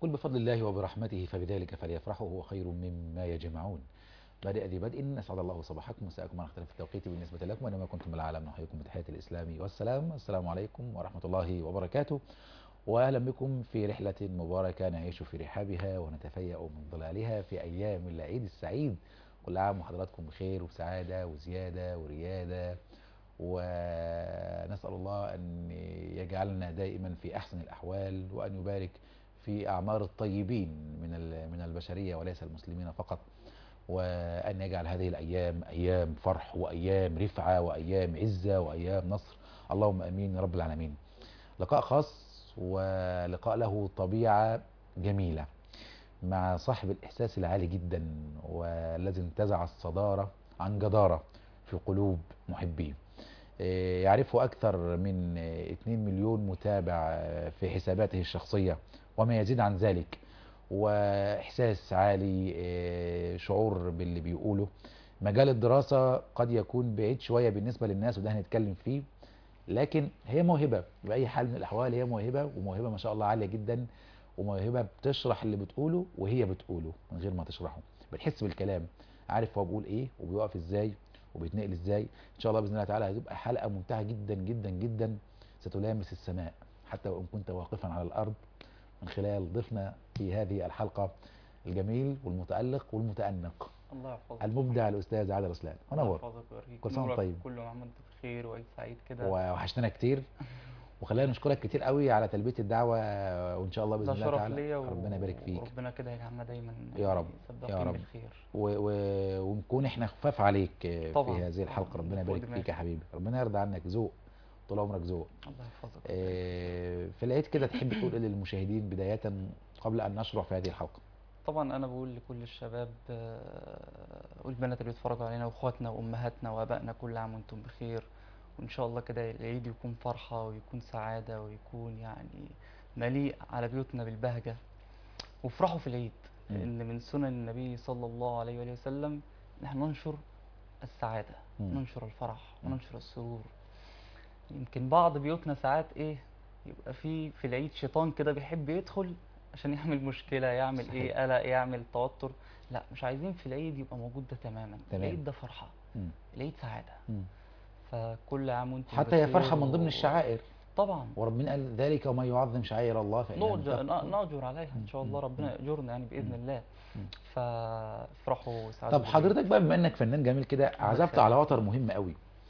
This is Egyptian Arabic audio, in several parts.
قل بفضل الله وبرحمته فبذلك فليفرحوا هو خير مما يجمعون بادئ ذي بدء اسعد الله صباحكم ومساءكم على اختلاف التوقيت بالنسبه لكم وانما كنتم العالم نحييكم بتحيه الاسلام والسلام السلام عليكم ورحمه الله وبركاته واهلا بكم في رحله مباركه نعيش في رحابها ونتفيأ من ظلالها في ايام العيد السعيد كل عام وحضراتكم بخير وسعاده وزياده ورياده ونسال الله ان يجعلنا دائما في احسن الاحوال وان يبارك في اعمار الطيبين من من البشريه وليس المسلمين فقط وأن يجعل هذه الأيام أيام فرح وأيام رفعة وأيام عزة وأيام نصر اللهم أمين يا رب العالمين لقاء خاص ولقاء له طبيعة جميلة مع صاحب الإحساس العالي جدا والذي انتزع الصدارة عن جدارة في قلوب محبيه يعرفه أكثر من 2 مليون متابع في حساباته الشخصية وما يزيد عن ذلك واحساس عالي شعور باللي بيقوله مجال الدراسة قد يكون بعيد شوية بالنسبة للناس وده هنتكلم فيه لكن هي موهبة بأي حال من الأحوال هي موهبة وموهبة ما شاء الله عالية جدا وموهبة بتشرح اللي بتقوله وهي بتقوله من غير ما تشرحه بتحس بالكلام عارف هو بيقول ايه وبيقف ازاي وبيتنقل ازاي ان شاء الله باذن الله تعالى هتبقى حلقه ممتعه جدا جدا جدا ستلامس السماء حتى وان كنت واقفا على الارض من خلال ضيفنا في هذه الحلقة الجميل والمتألق والمتأنق الله يحفظك المبدع الأستاذ عادل رسلان منور كل سنة وانت طيب كل عام وانت بخير وعيد سعيد كده وحشتنا كتير وخلينا نشكرك كتير قوي على تلبية الدعوة وإن شاء الله بإذن الله شرف تعالى ليا ربنا يبارك فيك وربنا كده يجعلنا دايما يا رب يا رب بالخير و... و... ونكون احنا خفاف عليك طبعا. في هذه الحلقة ربنا فوق يبارك دماغي. فيك يا حبيبي ربنا يرضى عنك ذوق طول عمرك ذوق الله يحفظك آه، في العيد كده تحب تقول ايه للمشاهدين بداية قبل أن نشرع في هذه الحلقة طبعا انا بقول لكل الشباب آه، والبنات اللي بيتفرجوا علينا واخواتنا وامهاتنا وابائنا كل عام وانتم بخير وان شاء الله كده العيد يكون فرحة ويكون سعادة ويكون يعني مليء على بيوتنا بالبهجة وافرحوا في العيد مم. لان من سنن النبي صلى الله عليه وآله وسلم ان احنا ننشر السعادة مم. ننشر الفرح مم. وننشر السرور يمكن بعض بيوتنا ساعات ايه يبقى في في العيد شيطان كده بيحب يدخل عشان يعمل مشكلة يعمل صحيح. ايه قلق يعمل توتر لا مش عايزين في العيد يبقى موجود ده تماما تمام. العيد ده فرحة مم. العيد سعادة مم. فكل عام وانتم حتى هي بخير فرحة من ضمن و- الشعائر طبعا وربنا قال ذلك وما يعظم شعائر الله فإنها من نؤجر تقوى. نأجر عليها ان شاء الله مم. ربنا يأجرنا يعني بإذن مم. الله مم. فافرحوا وسعادة طب حضرتك بقى بما انك فنان جميل كده عزفت يخليك. على وتر مهم قوي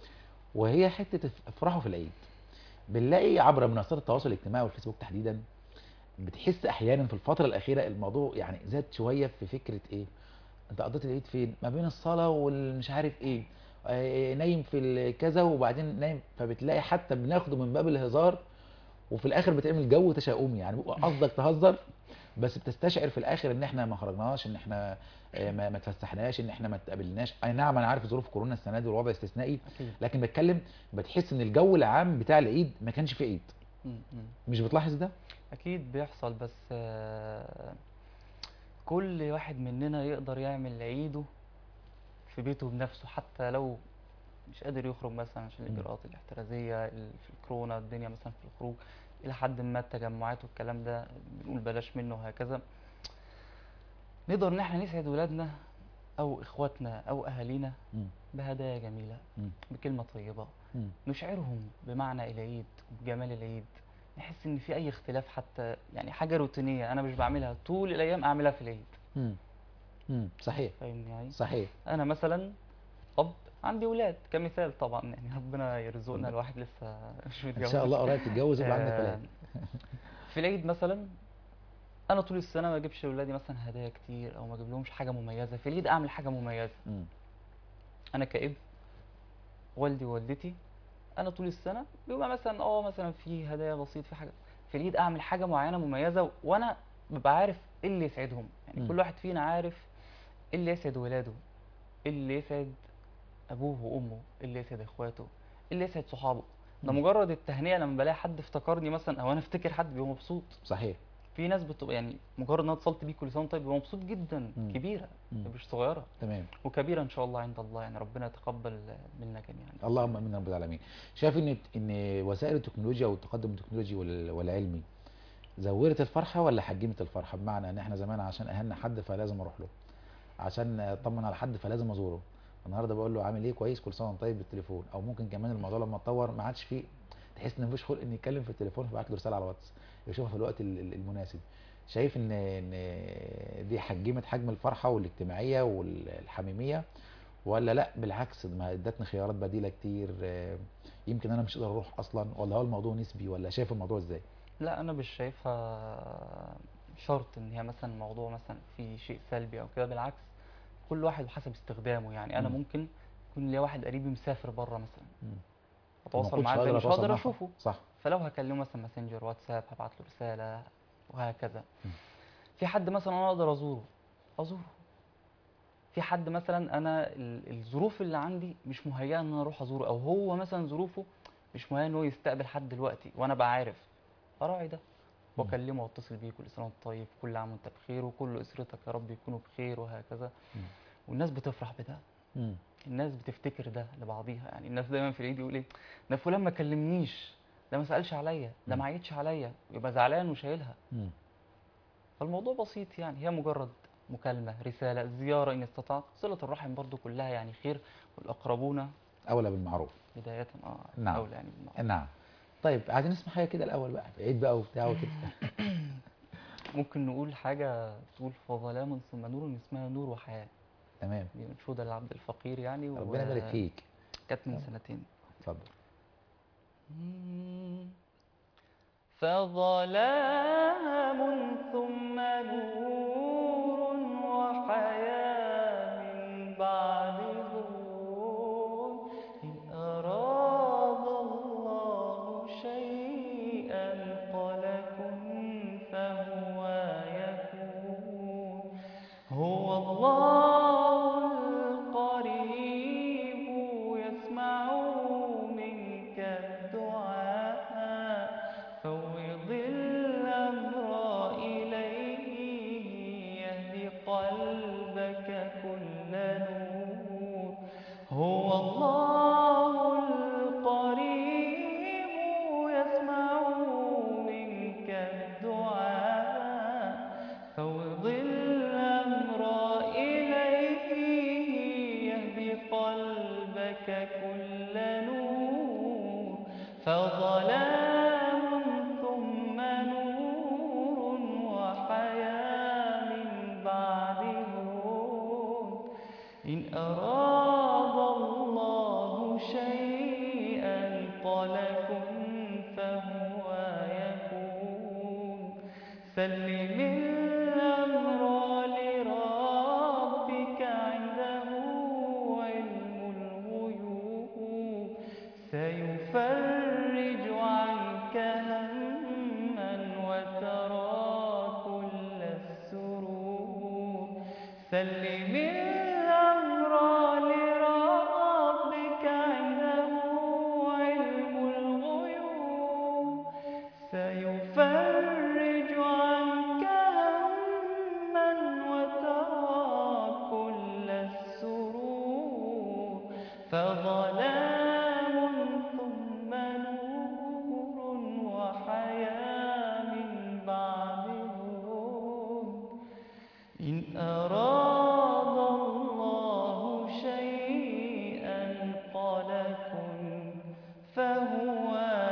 وهي حتة افرحوا في العيد بنلاقي عبر منصات التواصل الاجتماعي والفيسبوك تحديدا بتحس احيانا في الفترة الاخيرة الموضوع يعني زاد شوية في فكرة ايه انت قضيت العيد فين ما بين الصلاة والمش عارف ايه آه، نايم في الكذا وبعدين نايم فبتلاقي حتى بناخده من باب الهزار وفي الاخر بتعمل جو تشاؤمي يعني بيبقى قصدك تهزر بس بتستشعر في الاخر ان احنا ما خرجناش ان احنا آه، ما ما اتفسحناش ان احنا ما اتقابلناش اي نعم انا عارف ظروف كورونا السنه دي والوضع استثنائي اكيد لكن بتكلم بتحس ان الجو العام بتاع العيد ما كانش فيه عيد مم. مم. مش بتلاحظ ده اكيد بيحصل بس آه، كل واحد مننا يقدر يعمل عيده في بيته بنفسه حتى لو مش قادر يخرج مثلا عشان مم. الاجراءات الاحترازيه ال- في الكورونا الدنيا مثلا في الخروج الى حد ما التجمعات والكلام ده بنقول بلاش منه وهكذا نقدر ان احنا نسعد ولادنا او اخواتنا او اهالينا مم. بهدايا جميله مم. بكلمه طيبه مم. نشعرهم بمعنى العيد وبجمال العيد نحس ان في اي اختلاف حتى يعني حاجه روتينيه انا مش بعملها طول الايام اعملها في العيد مم. مم. صحيح فاهمني يعني صحيح انا مثلا اب عندي ولاد كمثال طبعا يعني ربنا يرزقنا الواحد لسه مش ان متجوز شاء الله قريب تتجوز ويبقى عندك آه، ولاد في العيد مثلا انا طول السنه ما اجيبش لاولادي مثلا هدايا كتير او ما اجيب لهمش حاجه مميزه في العيد اعمل حاجه مميزه مم. انا كابن والدي ووالدتي انا طول السنه بيبقى مثلا اه مثلا في هدايا بسيط في حاجه في العيد اعمل حاجه معينه مميزه وانا ببقى عارف ايه اللي يسعدهم يعني مم. كل واحد فينا عارف ايه اللي يسعد ولاده ايه اللي يسعد ابوه وامه ايه اللي يسعد اخواته ايه اللي يسعد صحابه ده مم. مجرد التهنئه لما بلاقي حد افتكرني مثلا او انا افتكر حد بيبقى مبسوط صحيح في ناس بتبقى يعني مجرد ان انا اتصلت بيه كل سنه وأنت طيب بيبقى مبسوط جدا مم. كبيره مم. مش صغيره تمام وكبيره ان شاء الله عند الله يعني ربنا يتقبل منا جميعا اللهم امين رب العالمين شايف ان ان وسائل التكنولوجيا والتقدم التكنولوجي وال- والعلمي زودت الفرحه ولا حجمت الفرحه بمعنى ان احنا زمان عشان اهلنا حد فلازم اروح له عشان اطمن على حد فلازم ازوره النهارده بقول له عامل ايه كويس كل سنه وانت طيب بالتليفون او ممكن كمان الموضوع لما اتطور ما عادش فيه تحس ان مفيش خلق ان يتكلم في التليفون فبعت له رساله على الواتس يشوفها في الوقت ال- ال- المناسب شايف ان ان دي حجمت حجم الفرحه والاجتماعيه والحميميه ولا لا بالعكس ما ادتني خيارات بديله كتير آه، يمكن انا مش قادر اروح اصلا ولا هو الموضوع نسبي ولا شايف الموضوع ازاي لا انا مش شايفها شرط ان هي مثلا موضوع مثلا في شيء سلبي او كده بالعكس كل واحد وحسب استخدامه يعني انا مم. ممكن يكون ليا واحد قريبي مسافر بره مثلا مم. اتواصل ما معاه كنتش ازاي قادر مش أتواصل هقدر معاه. اشوفه صح فلو هكلمه مثلا ماسنجر واتساب هبعت له رساله وهكذا مم. في حد مثلا انا اقدر ازوره ازوره في حد مثلا انا ال- الظروف اللي عندي مش مهيئه ان انا اروح ازوره او هو مثلا ظروفه مش مهيئه ان هو يستقبل حد دلوقتي وانا بقى عارف اراعي ده مم. واكلمه واتصل بيه كل سنه وانت طيب كل عام وانت بخير وكل اسرتك يا رب يكونوا بخير وهكذا مم. والناس بتفرح بده مم. الناس بتفتكر ده لبعضيها يعني الناس دايما في العيد يقول ايه ده فلان ما كلمنيش ده ما سالش عليا ده مم. ما عيدش عليا يبقى زعلان وشايلها مم. فالموضوع بسيط يعني هي مجرد مكالمه رساله زياره ان استطعت صله الرحم برضو كلها يعني خير والاقربون اولى بالمعروف بدايه اه نعم. اولى يعني بالمعروف. نعم طيب عايزين نسمع حاجه كده الاول بقى عيد بقى وبتاع وكده ممكن نقول حاجه تقول فظلام ثم نور اسمها نور وحياه تمام دي منشوده للعبد الفقير يعني و- ربنا يبارك فيك كانت من سنتين اتفضل فظلام ثم نور وحياة من بعد ظهور إن أراد الله شيئا قال كن فهو يكون هو الله القريب يسمع منك الدعاء فوض الأمر إليه يهدي قلبك كل نور هو الله القريب يسمع منك الدعاء فوض الأمر إليه يهدي قلبك كل نور فظلام ثم نور وحياة من بعد نور إن أراد الله شيئا قال كن فهو يكون سلم الأمر لربك عنده علم الغيوب سيفرج عنك هما وترى كل السرور سلم الأمر لربك عنده علم الغيوب سيفرج عنك هما وترى كل السرور فظلام ثم نور وحياة من بعد نور إن أراد الله شيئا قال كن فهو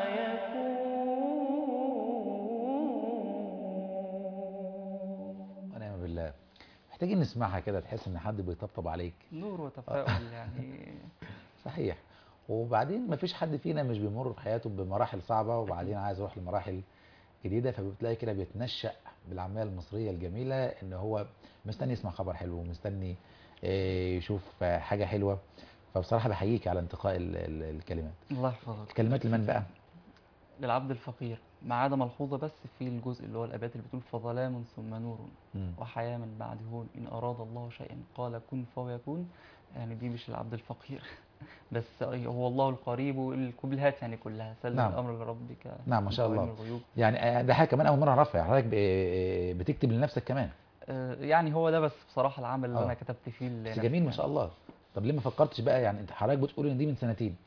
يكون ونعم بالله محتاجين نسمعها كده تحس ان حد بيطبطب عليك نور وتفاؤل يعني صحيح وبعدين مفيش حد فينا مش بيمر في حياته بمراحل صعبة وبعدين عايز يروح لمراحل جديدة فبتلاقي كده بيتنشأ بالعامية المصرية الجميلة ان هو مستني يسمع خبر حلو ومستني آه، يشوف آه، حاجة حلوة فبصراحة بحييك على انتقاء ال- ال- الكلمات الله يحفظك الكلمات لمن بقى للعبد الفقير ما عدا ملحوظة بس في الجزء اللي هو الأبيات اللي بتقول فظلام ثم نور مم. وحياة من بعد هون إن أراد الله شيئا قال كن فهو يكون يعني دي مش العبد الفقير بس هو الله القريب والكبلهات يعني كلها سلم نعم. الأمر لربك نعم، ما شاء وعلم الله. الغيوب يعني آه، ده حاجة كمان أول مرة أعرفها يعني حضرتك ب- بتكتب لنفسك كمان آه، يعني هو ده بس بصراحة العمل اللي آه. أنا كتبت فيه بس لنفسي جميل ما يعني. شاء الله طب ليه ما فكرتش بقى يعني انت حضرتك بتقول ان دي من سنتين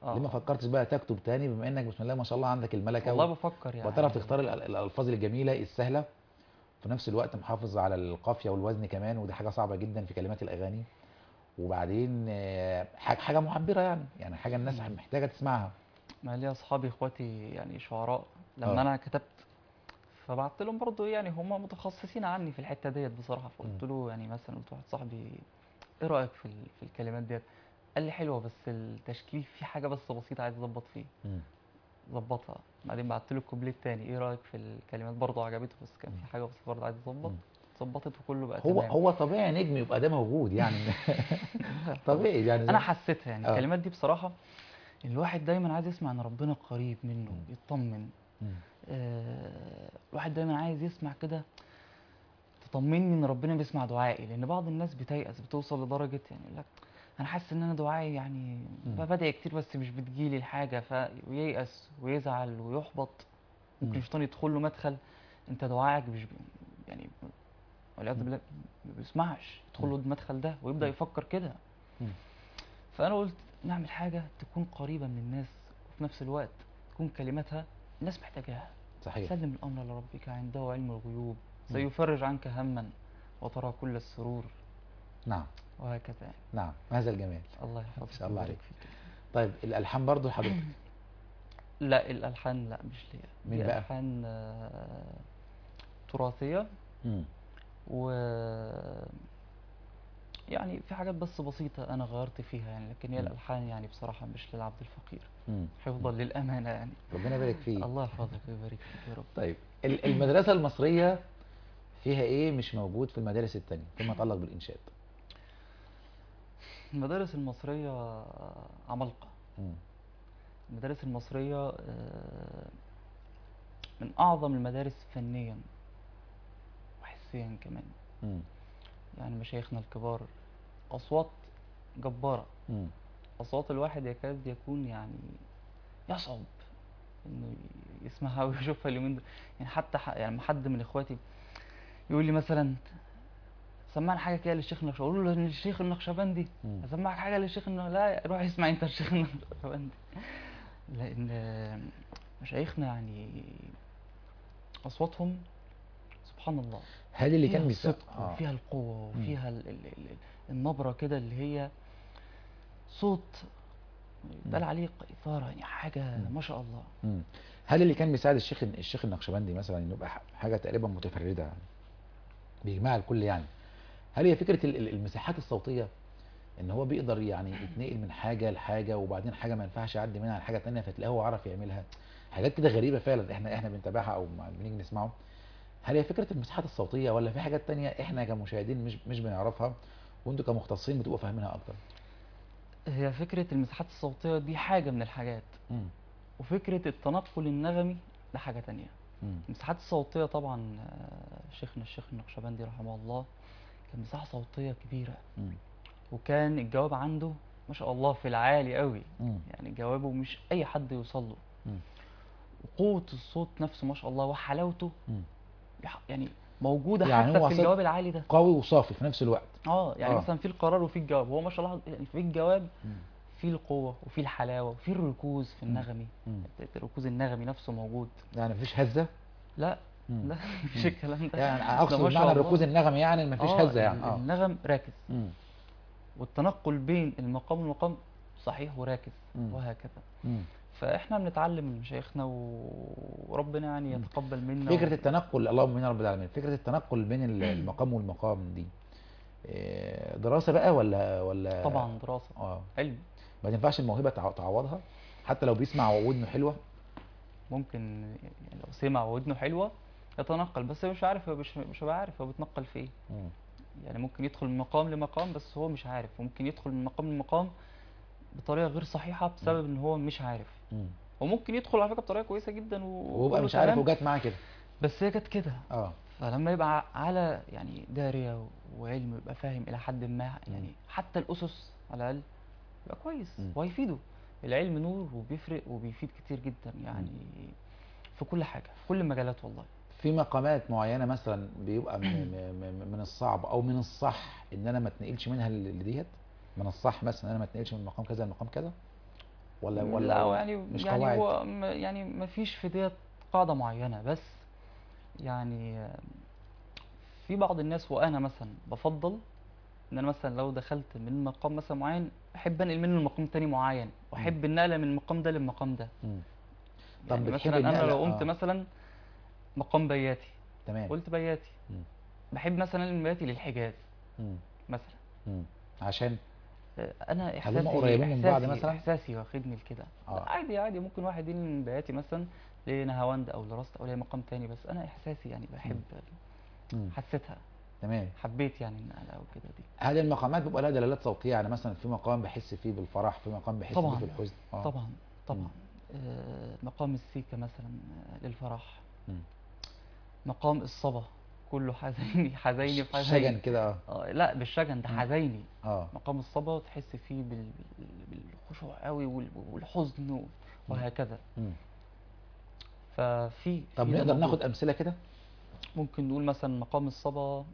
آه. ليه ما فكرتش بقى تكتب تاني بما انك بسم الله ما شاء الله عندك الملكه والله و... بفكر يعني وتعرف تختار ال- ال- الالفاظ الجميله السهله في نفس الوقت محافظ على القافيه والوزن كمان ودي حاجه صعبه جدا في كلمات الاغاني وبعدين آه، حاجه حاجه معبره يعني يعني حاجه الناس مم. محتاجه تسمعها ما ليا اصحابي اخواتي يعني شعراء لما آه. انا كتبت فبعت لهم برضو يعني هم متخصصين عني في الحته ديت بصراحه فقلت له يعني مثلا قلت لواحد صاحبي ايه رايك في ال- في الكلمات ديت قال لي حلوه بس التشكيل في حاجه بس بسيطه عايز اظبط فيه مم. ظبطها بعدين بعت له الكوبليه التاني ايه رايك في الكلمات برضه عجبته بس كان في حاجه بس برضه عايز يظبط مم. ظبطت وكله بقى هو تمام هو طبيعي نجم يبقى ده موجود يعني طبيعي يعني انا حسيتها يعني آه. الكلمات دي بصراحه الواحد دايما عايز يسمع ان ربنا قريب منه مم. يطمن مم. آه، الواحد دايما عايز يسمع كده تطمني ان ربنا بيسمع دعائي لان بعض الناس بتيأس بتوصل لدرجه يعني يقول لك انا حاسس ان انا دعائي يعني مم. بدعي كتير بس مش بتجيلي الحاجه فييأس ويزعل ويحبط ممكن مم. الشيطان يدخل له مدخل انت دعائك مش بي يعني والعياذ مم. بالله ما بيسمعش يدخل له المدخل ده ويبدا مم. يفكر كده مم. فانا قلت نعمل حاجه تكون قريبه من الناس وفي نفس الوقت تكون كلماتها الناس محتاجاها صحيح سلم الأمر لربك عنده علم الغيوب مم. سيفرج عنك هما وترى كل السرور نعم وهكذا يعني نعم هذا الجمال الله يحفظك ما شاء الله ويبارك عليك. فيك. طيب الالحان برضو حضرتك لا الألحان لا مش ليا مين دي بقى؟ ألحان آه، تراثية مم. و يعني في حاجات بس بسيطة أنا غيرت فيها يعني لكن هي مم. الألحان يعني بصراحة مش للعبد الفقير مم. حفظا للأمانة يعني ربنا يبارك فيك الله يحفظك ويبارك فيك يا رب طيب ال- المدرسة المصرية فيها ايه مش موجود في المدارس التانية فيما يتعلق بالإنشاد المدارس المصرية عمالقة مم. المدارس المصرية آه، من أعظم المدارس فنيا وحسيا كمان مم. يعني مشايخنا الكبار أصوات جبارة مم. أصوات الواحد يكاد يكون يعني يصعب إنه يسمعها ويشوفها اليومين دول يعني حتى ح- يعني لما حد من إخواتي يقول لي مثلا سمعنا حاجة كده للشيخ النقشبندي أقول له للشيخ النقشبندي مم. اسمعك حاجه للشيخ انه لا روح اسمع انت الشيخ النقشبندي لان مشايخنا يعني اصواتهم سبحان الله هل اللي فيها كان بيسا... الصدق آه. وفيها القوه وفيها ال ال ال النبره كده اللي هي صوت يتقال عليه اثاره يعني حاجه مم. ما شاء الله مم. هل اللي كان بيساعد الشيخ الشيخ النقشبندي مثلا انه يبقى ح- حاجة تقريبا متفردة يعني بيجمع الكل يعني هل هي فكرة ال- ال- المساحات الصوتية ان هو بيقدر يعني يتنقل من حاجة لحاجة وبعدين حاجة ما ينفعش يعدي منها لحاجة تانية فتلاقيه هو عرف يعملها حاجات كده غريبة فعلا احنا احنا بنتابعها او ما بنيجي نسمعه هل هي فكرة المساحات الصوتية ولا في حاجات تانية احنا كمشاهدين مش مش بنعرفها وانتوا كمختصين بتبقوا فاهمينها اكتر هي فكره المساحات الصوتيه دي حاجه من الحاجات مم. وفكره التنقل النغمي ده حاجه تانية مم. المساحات الصوتية طبعا آه، شيخنا الشيخ النقشبندي رحمه الله كان مساحة صوتية كبيرة مم. وكان الجواب عنده ما شاء الله في العالي قوي مم. يعني جوابه مش أي حد يوصل له مم. وقوة الصوت نفسه ما شاء الله وحلاوته مم. يح- يعني موجودة يعني حتى هو في صوت- الجواب العالي ده قوي وصافي في نفس الوقت اه يعني آه. مثلا في القرار وفي الجواب هو ما شاء الله يعني في الجواب مم. في القوة وفي الحلاوة وفي الركوز في مم. النغمي مم. الركوز النغمي نفسه موجود يعني مفيش هزة لا مم. لا مفيش مم. الكلام ده يعني ده اقصد ما شاء معنى الله. الركوز النغمي يعني مفيش آه، هزة يعني ال- اه النغم راكز مم. والتنقل بين المقام والمقام صحيح وراكز مم. وهكذا مم. فاحنا بنتعلم من مشايخنا و- وربنا يعني مم. يتقبل منا فكرة التنقل اللهم امين يا رب العالمين فكرة التنقل بين ال- المقام والمقام دي إيه، دراسة بقى ولا ولا طبعا دراسة اه علم ما تنفعش الموهبة تع- تعوضها حتى لو بيسمع ودنه حلوة ممكن يعني لو سمع ودنه حلوة يتنقل بس هو مش عارف هو مش مش هيبقى عارف هو بيتنقل في ايه مم. يعني ممكن يدخل من مقام لمقام بس هو مش عارف وممكن يدخل من مقام لمقام بطريقة غير صحيحة بسبب ان هو مش عارف مم. وممكن يدخل على فكرة بطريقة كويسة جدا و- وهو وكله مش عارف تمام، وجات معاه كده بس هي كانت كده اه فلما يبقى على يعني دارية وعلم يبقى فاهم إلى حد ما يعني مم. حتى الأسس على الأقل يبقى كويس مم. وهيفيده العلم نور وبيفرق وبيفيد كتير جدا يعني في كل حاجة في كل المجالات والله في مقامات معينة مثلا بيبقى من, من, من الصعب او من الصح ان انا ما اتنقلش منها ل- لديت من الصح مثلا ان انا ما اتنقلش من مقام كذا لمقام كذا ولا ولا لا يعني مش يعني قواعد هو م- يعني ما فيش في ديت قاعدة معينة بس يعني آه، في بعض الناس وانا مثلا بفضل ان انا مثلا لو دخلت من مقام مثلا معين احب انقل منه لمقام تاني معين واحب النقله من المقام ده للمقام ده مم. طب يعني بتحب مثلا انا النقلة- لو قمت آه. مثلا مقام بياتي تمام قلت بياتي مم. بحب مثلا انقل من بياتي للحجاز مم. مثلا مم. عشان آه، انا هل احساسي هم قريبين من بعض إحساسي- مثلا؟ احساسي واخدني لكده آه. لا عادي عادي ممكن واحد ينقل من بياتي مثلا لنهاوند او لراست او لمقام تاني بس انا احساسي يعني بحب مم. حسيتها تمام حبيت يعني النقله او كده دي هذه المقامات بيبقى لها دلالات صوتيه يعني مثلا في مقام بحس فيه بالفرح في مقام بحس طبعاً. فيه بالحزن آه. طبعا طبعا آه، مقام السيكة مثلا آه، للفرح مم. مقام الصبا كله حزيني حزيني في شجن حزيني كده اه آه لا بالشجن ده مم. حزيني اه مقام الصبا تحس فيه بال... بال- بالخشوع قوي وال- والحزن و- وهكذا مم. ففي طب في ده نقدر موجود. ناخد امثله كده ممكن نقول مثلا مقام الصبا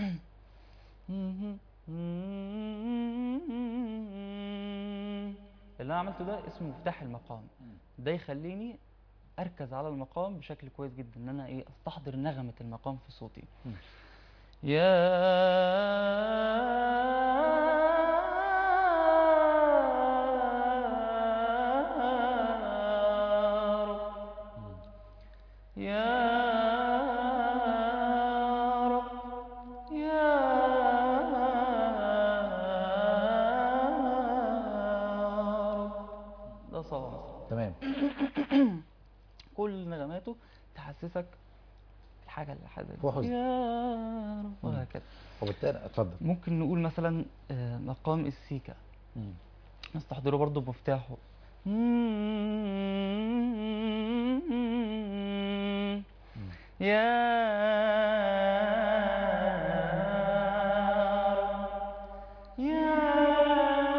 اللي انا عملته ده اسمه مفتاح المقام ده يخليني اركز على المقام بشكل كويس جدا ان انا ايه استحضر نغمة المقام في صوتي مم. يا رب يا رب يا رب ده صواب مثلا تمام كل نغماته تحسسك الحاجة اللي حزن هو حزن. يا رب مم. وهكذا وبالتالي اتفضل ممكن نقول مثلا آه، مقام السيكا مم. نستحضره برضو بمفتاحه يا رب يا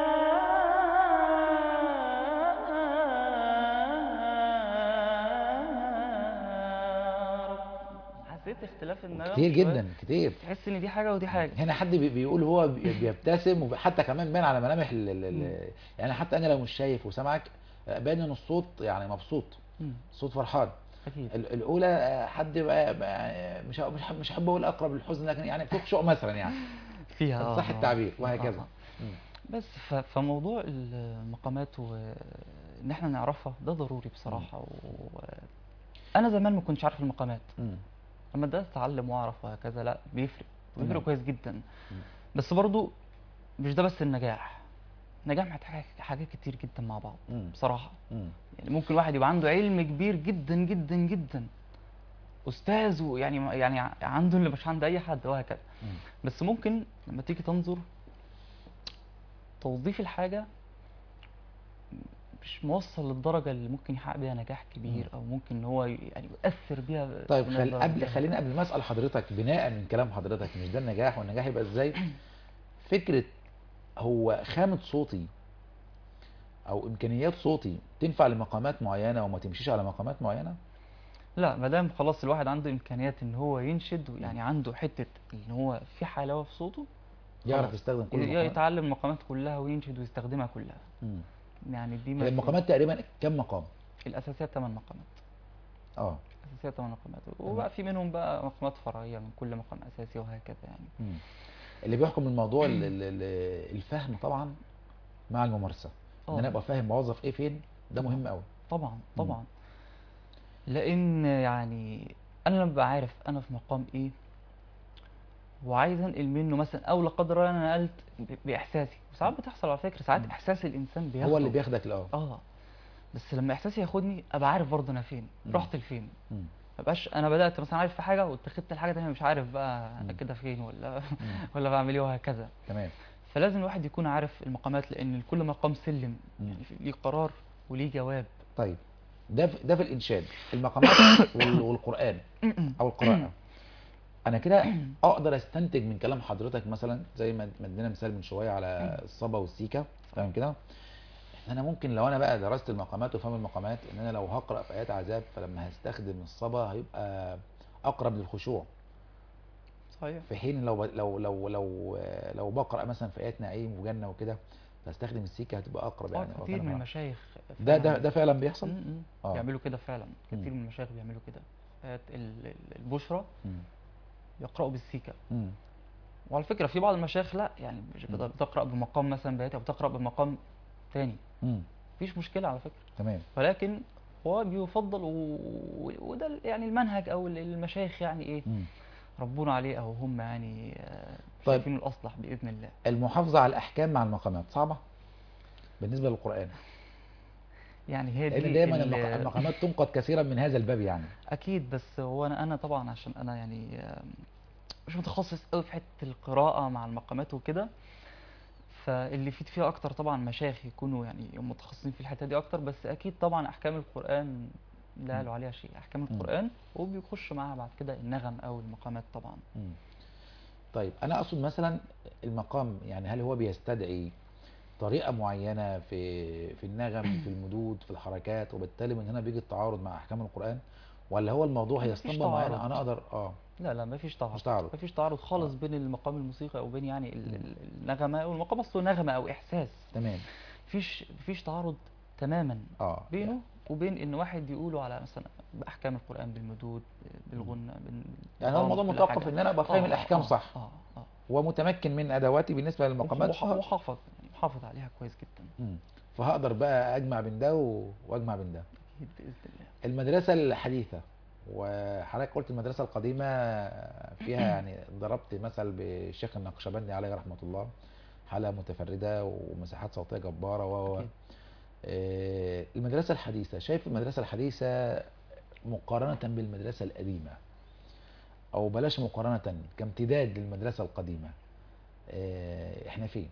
رب حسيت اختلاف النغم كتير شوية. جدا كتير تحس ان دي حاجه ودي حاجه هنا حد بي- بيقول هو بي- بيبتسم وحتى كمان باين على ملامح ال ال مم. ال يعني حتى انا لو مش شايف وسامعك آه، باين ان الصوت يعني مبسوط مم. الصوت فرحان اكيد ال- الاولى آه، حد بقى بقى مش مش حب- مش حابب اقول اقرب للحزن لكن يعني في خشوع مثلا يعني فيها آه، صح آه. التعبير آه، وهكذا آه. مم. بس ف- فموضوع المقامات وان احنا نعرفها ده ضروري بصراحه و... انا زمان ما كنتش عارف المقامات مم. لما بدات اتعلم واعرف وهكذا لا بيفرق تمام. بيفرق كويس جدا مم. بس برضو مش ده بس النجاح النجاح محتاج حاجات كتير جدا مع بعض مم. بصراحه مم. يعني ممكن واحد يبقى عنده علم كبير جدا جدا جدا استاذ ويعني يعني عنده اللي مش عند اي حد وهكذا مم. بس ممكن لما تيجي تنظر توظيف الحاجة مش موصل للدرجة اللي ممكن يحقق بيها نجاح كبير أو ممكن إن هو ي- يعني يؤثر بيها طيب بنفس خل... درجة قبل النجاح. خلينا قبل ما اسال حضرتك بناء من كلام حضرتك مش ده النجاح والنجاح يبقى ازاي فكره هو خامه صوتي او امكانيات صوتي تنفع لمقامات معينه وما تمشيش على مقامات معينه لا ما دام خلاص الواحد عنده إمكانيات إن هو ينشد يعني عنده حتة إن هو في حلاوة في صوته يعرف خلاص. يستخدم كل ي- المقامات يتعلم المقامات كلها وينشد ويستخدمها كلها مم. يعني دي هي ما في- المقامات تقريبا كم مقام الأساسيات ثمان مقامات اه الأساسيات ثمان مقامات وبقى في منهم بقى مقامات فرعية من كل مقام أساسي وهكذا يعني مم. اللي بيحكم الموضوع ال- ال- ال- الفهم طبعا مع الممارسه ان آه. انا ابقى فاهم بوظف ايه فين ده مهم قوي طبعا طبعا لان يعني انا لما ببقى عارف انا في مقام ايه وعايز انقل منه مثلا او لا قدر الله انا نقلت ب- باحساسي وساعات بتحصل على فكره ساعات مم. احساس الانسان بياخده هو اللي بياخدك لا اه بس لما احساسي ياخدني ابقى عارف برضه انا فين مم. رحت لفين مم. مبقاش انا بدات مثلا عارف في حاجه واتخذت الحاجه تانية مش عارف بقى انا مم. كده فين ولا مم. ولا بعمل ايه وهكذا تمام فلازم الواحد يكون عارف المقامات لان كل مقام سلم مم. يعني في- ليه قرار وليه جواب طيب ده في ده في الانشاد المقامات وال- والقران او القراءه انا كده اقدر استنتج من كلام حضرتك مثلا زي ما ما ادينا مثال من شويه على الصبا والسيكا تمام كده ان انا ممكن لو انا بقى درست المقامات وفهم المقامات ان انا لو هقرا في ايات عذاب فلما هستخدم الصبا هيبقى اقرب للخشوع صحيح في حين لو ب- لو لو لو لو بقرا مثلا في ايات نعيم وجنه وكده استخدم السيكه هتبقى اقرب اه يعني أو كتير كلام من عام. المشايخ ده ده فعلاً ده فعلا بيحصل م- م. آه. بيعملوا كده فعلا مم. كتير من المشايخ بيعملوا كده آيات ال- ال- البشرى مم. يقرأوا بالسيكة مم. وعلى فكرة في بعض المشايخ لا يعني مش مم. بت- بتقرأ بمقام مثلا بياتي أو بتقرأ بمقام تاني مم. مفيش مشكلة على فكرة تمام ولكن هو بيفضل و... وده ال- يعني المنهج أو ال- المشايخ يعني إيه مم. ربنا عليه أو هم يعني آه، طيب. شايفينه الأصلح بإذن الله المحافظه على الاحكام مع المقامات صعبه بالنسبه للقران يعني هي لان دي دايما ال- المق- المقامات تنقد كثيرا من هذا الباب يعني اكيد بس هو انا انا طبعا عشان انا يعني آم، مش متخصص قوي في حته القراءه مع المقامات وكده فاللي يفيد فيها اكتر طبعا مشايخ يكونوا يعني متخصصين في الحته دي اكتر بس اكيد طبعا احكام القران لا يعلو عليها شيء احكام مم. القران وبيخش معاها بعد كده النغم او المقامات طبعا مم. طيب انا اقصد مثلا المقام يعني هل هو بيستدعي طريقه معينه في في النغم في المدود في الحركات وبالتالي من هنا بيجي التعارض مع احكام القران ولا هو الموضوع هي مفيش اسطمبه معينه تعارض. انا اقدر اه لا لا مفيش تعارض مش تعارض. مفيش تعارض خالص آه. بين المقام الموسيقي او بين يعني ال- مم. ال- النغمه والمقام اصله نغمه او احساس تمام مفيش مفيش تعارض تماما اه بينه وبين ان واحد يقوله على مثلا باحكام القران بالمدود بالغنى بال- يعني هو الموضوع بالكل متوقف حاجة. ان انا ابقى فاهم آه، الاحكام آه، صح اه اه ومتمكن من ادواتي بالنسبه للمقامات وح- فه- وحافظ يعني محافظ عليها كويس جدا مم. فهقدر بقى اجمع بين ده و- واجمع بين ده اكيد باذن الله المدرسة الحديثة وحضرتك قلت المدرسة القديمة فيها يعني ضربت مثل بالشيخ النقشبندي عليه رحمة الله حالة متفردة ومساحات صوتية جبارة و و- أكيد. آه، المدرسة الحديثة شايف المدرسة الحديثة مقارنة بالمدرسة القديمة أو بلاش مقارنة كامتداد للمدرسة القديمة آه، احنا فين؟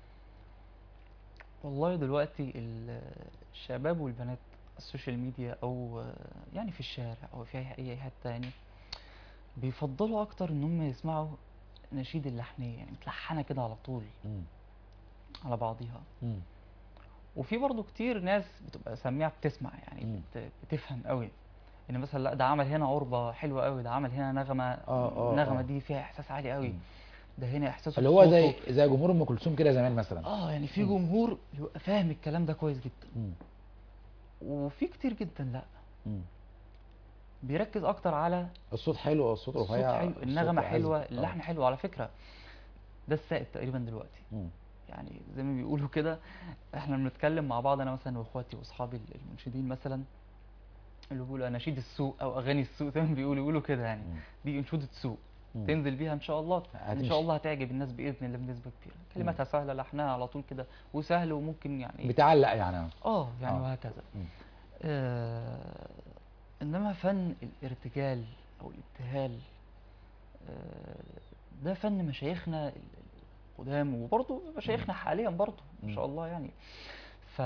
والله دلوقتي ال- الشباب والبنات السوشيال ميديا او يعني في الشارع او في اي أي حته يعني بيفضلوا اكتر ان هم يسمعوا نشيد اللحنيه يعني متلحنه كده على طول مم. على بعضيها مم. وفي برضو كتير ناس بتبقى سميعة بتسمع يعني مم. بت... بتفهم قوي ان مثلا لا ده عمل هنا عربة حلوة قوي ده عمل هنا نغمة آه، آه، النغمة آه. دي فيها احساس عالي قوي مم. ده هنا احساسه اللي هو زي بصوته. زي جمهور ام كلثوم كده زمان مثلا اه يعني في مم. جمهور بيبقى فاهم الكلام ده كويس جدا مم. وفي كتير جدا لا مم. بيركز اكتر على الصوت حلو الصوت الصوت رفيع حلو الصوت النغمة عذب. حلوة آه. اللحن حلو على فكرة ده السائد تقريبا دلوقتي مم. يعني زي ما بيقولوا كده احنا بنتكلم مع بعض انا مثلا واخواتي واصحابي المنشدين مثلا اللي بيقولوا اناشيد السوق او اغاني السوق زي ما بيقولوا يقولوا كده يعني مم. دي انشوده سوق مم. تنزل بيها ان شاء الله ان هتمشي. شاء الله هتعجب الناس باذن الله بنسبه كبيره كلماتها سهله لحنها على طول كده وسهل وممكن يعني بتعلق يعني اه يعني آه. وهكذا مم. آه انما فن الارتجال او الابتهال آه ده فن مشايخنا القدام وبرضه مشايخنا حاليا برضه ما شاء مم. الله يعني ف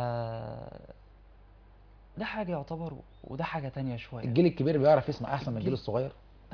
ده حاجة يعتبر وده حاجة تانية شوية الجيل الكبير بيعرف يسمع احسن من الجيل الجيل- الصغير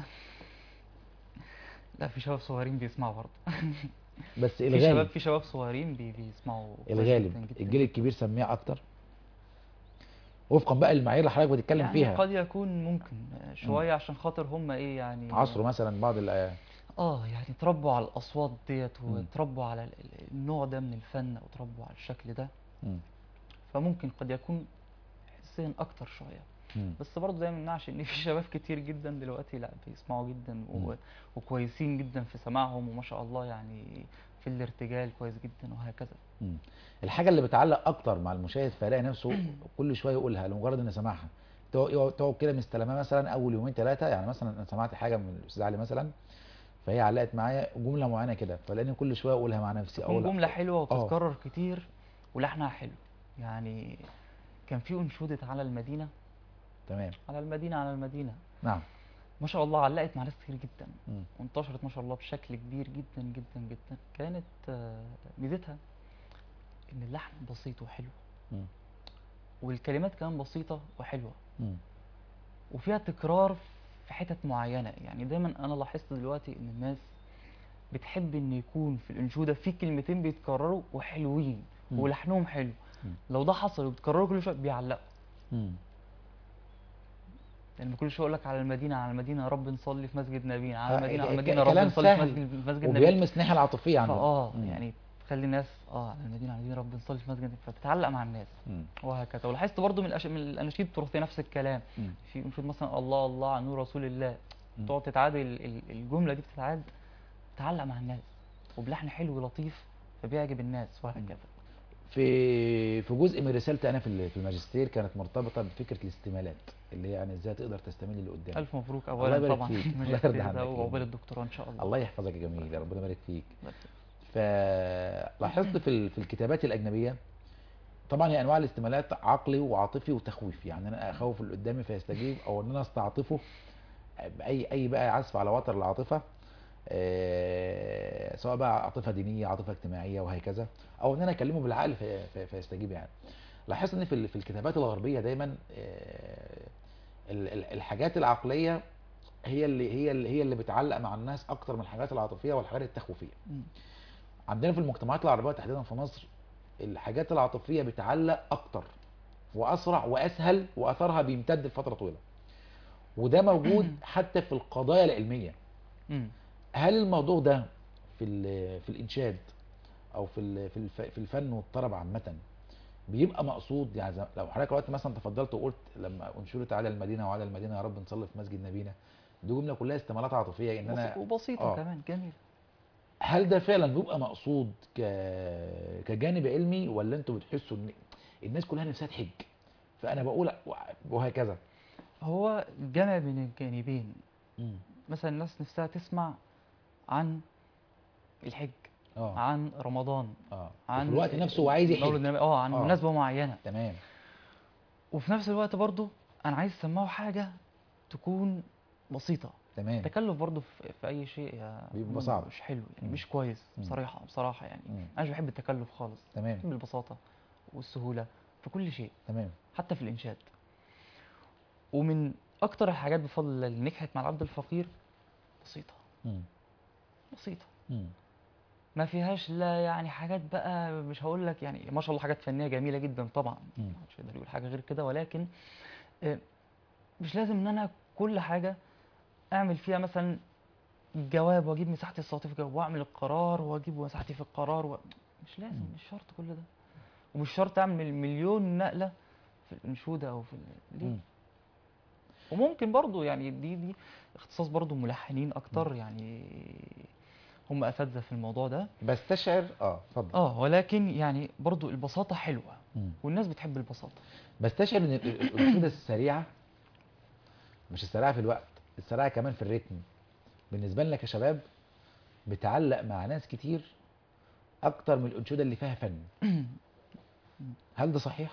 لا في شباب صغيرين بيسمعوا برضه بس في شباب الغالب في شباب صغيرين بي بيسمعوا كويس جدا الغالب جدا الجيل الكبير سميع اكتر وفقا بقى للمعايير اللي حضرتك بتتكلم يعني فيها قد يكون ممكن آه، شوية عشان خاطر هم ايه يعني عصره مثلا بعض ال اه يعني اتربوا على الاصوات ديت مم. واتربوا على ال- ال- النوع ده من الفن او اتربوا على الشكل ده مم. فممكن قد يكون حسيا اكتر شويه مم. بس برضه ده ما يمنعش ان في شباب كتير جدا دلوقتي لا بيسمعوا جدا و... مم. وكويسين جدا في سماعهم وما شاء الله يعني في الارتجال كويس جدا وهكذا مم. الحاجه اللي بتعلق اكتر مع المشاهد فيلاقي نفسه كل شويه يقولها لمجرد ان سمعها تقعد تقعد كده مستلماه مثلا اول يومين ثلاثه يعني مثلا انا سمعت حاجه من الاستاذ علي مثلا فهي علقت معايا جمله معينه كده فلاني كل شويه اقولها مع نفسي تكون اقول جمله حلوه آه. وبتتكرر كتير ولحنها حلو يعني كان في انشوده على المدينه تمام على المدينه على المدينه نعم ما شاء الله علقت مع ناس كتير جدا مم. وانتشرت ما شاء الله بشكل كبير جدا جدا جدا كانت آه، ميزتها ان اللحن بسيط وحلو مم. والكلمات كمان بسيطة وحلوة مم. وفيها تكرار في حتت معينة يعني دايما انا لاحظت دلوقتي ان الناس بتحب ان يكون في الانشودة في كلمتين بيتكرروا وحلوين مم. ولحنهم حلو مم. لو ده حصل وبتكرروا كل شوية بيعلقوا مم. يعني كل شويه اقول لك على المدينه على المدينه يا رب نصلي في مسجد نبينا على آه، المدينه على ك- المدينه يا رب كلام نصلي في سهل مسجد في مسجد نبينا وبيلمس ناحيه العاطفيه عنده فاه مم. يعني تخلي الناس اه على المدينه على المدينه رب نصلي في مسجد فتتعلق مع الناس مم. وهكذا ولاحظت برضو من, الأش... من الاناشيد التراثيه نفس الكلام مم. في انشود مثلا الله الله عن نور رسول الله مم. تقعد تتعاد ال- ال- الجمله دي بتتعاد تعلق مع الناس وبلحن حلو ولطيف فبيعجب الناس وهكذا في في جزء من رسالتي انا في ال- في الماجستير كانت مرتبطه بفكره الاستمالات اللي هي يعني ازاي تقدر تستميل اللي قدامك الف مبروك الله اولا يبارك طبعا فيك. الله الماجستير يرضى ده عنك. وعقبال الدكتوراه ان شاء الله الله يحفظك يا جميل يا ربنا يبارك فيك بس. فلاحظت في ال- في الكتابات الاجنبيه طبعا هي انواع الاستمالات عقلي وعاطفي وتخويفي يعني انا اخوف اللي قدامي فيستجيب او ان انا استعطفه باي اي بقى عزف على وتر العاطفه آه، سواء بقى عاطفه دينيه عاطفه اجتماعيه وهكذا او ان انا اكلمه بالعقل في في فيستجيب يعني لاحظت ان في ال- في الكتابات الغربيه دايما آه، ال- ال- الحاجات العقليه هي اللي هي اللي هي اللي بتعلق مع الناس اكتر من الحاجات العاطفيه والحاجات التخويفيه مم. عندنا في المجتمعات العربيه تحديدا في مصر الحاجات العاطفيه بتعلق اكتر واسرع واسهل واثرها بيمتد لفتره طويله وده موجود حتى في القضايا العلميه مم. هل الموضوع ده في ال- في الانشاد او في ال- في الف- في الفن والطرب عامه بيبقى مقصود يعني زي- لو حضرتك وقت مثلا تفضلت وقلت لما انشرت على المدينه وعلى المدينه يا رب نصلي في مسجد نبينا دي جمله كلها استمالات عاطفيه ان انا بسيط- وبسيطه آه. كمان جميل هل ده فعلا بيبقى مقصود ك... كجانب علمي ولا انتوا بتحسوا ان الناس كلها نفسها تحج فانا بقول وهكذا هو جمع بين الجانبين مم. مثلا الناس نفسها تسمع عن الحج اه عن رمضان اه عن في الوقت نفسه هو عايز مولد يحج النبي اه عن آه. مناسبه معينه تمام وفي نفس الوقت برضو انا عايز اسمعه حاجه تكون بسيطه تمام التكلف برضو في, في اي شيء يا بيبقى مو- صعب. مش حلو يعني مم. مش كويس مم. بصراحه بصراحه يعني مم. انا مش بحب التكلف خالص تمام بحب البساطه والسهوله في كل شيء تمام حتى في الانشاد ومن اكتر الحاجات بفضل الله اللي نجحت مع العبد الفقير بسيطه مم. بسيطه مم. ما فيهاش لا يعني حاجات بقى مش هقول لك يعني ما شاء الله حاجات فنيه جميله جدا طبعا مم. مش هيقدر يقول حاجه غير كده ولكن آه، مش لازم ان انا كل حاجه اعمل فيها مثلا جواب واجيب مساحتي الصوتيه في جواب واعمل القرار واجيب مساحتي في القرار و... مش لازم مم. مش شرط كل ده ومش شرط اعمل مليون نقله في الانشوده او في ال... ليه مم. وممكن برضو يعني دي دي اختصاص برضو ملحنين اكتر يعني هم اساتذه في الموضوع ده بستشعر اه اتفضل اه ولكن يعني برضو البساطه حلوه مم. والناس بتحب البساطه بستشعر ان ال- ال- الانشوده السريعه مش السريعه في الوقت السريعه كمان في الريتم بالنسبه لنا كشباب بتعلق مع ناس كتير اكتر من الانشوده اللي فيها فن هل ده صحيح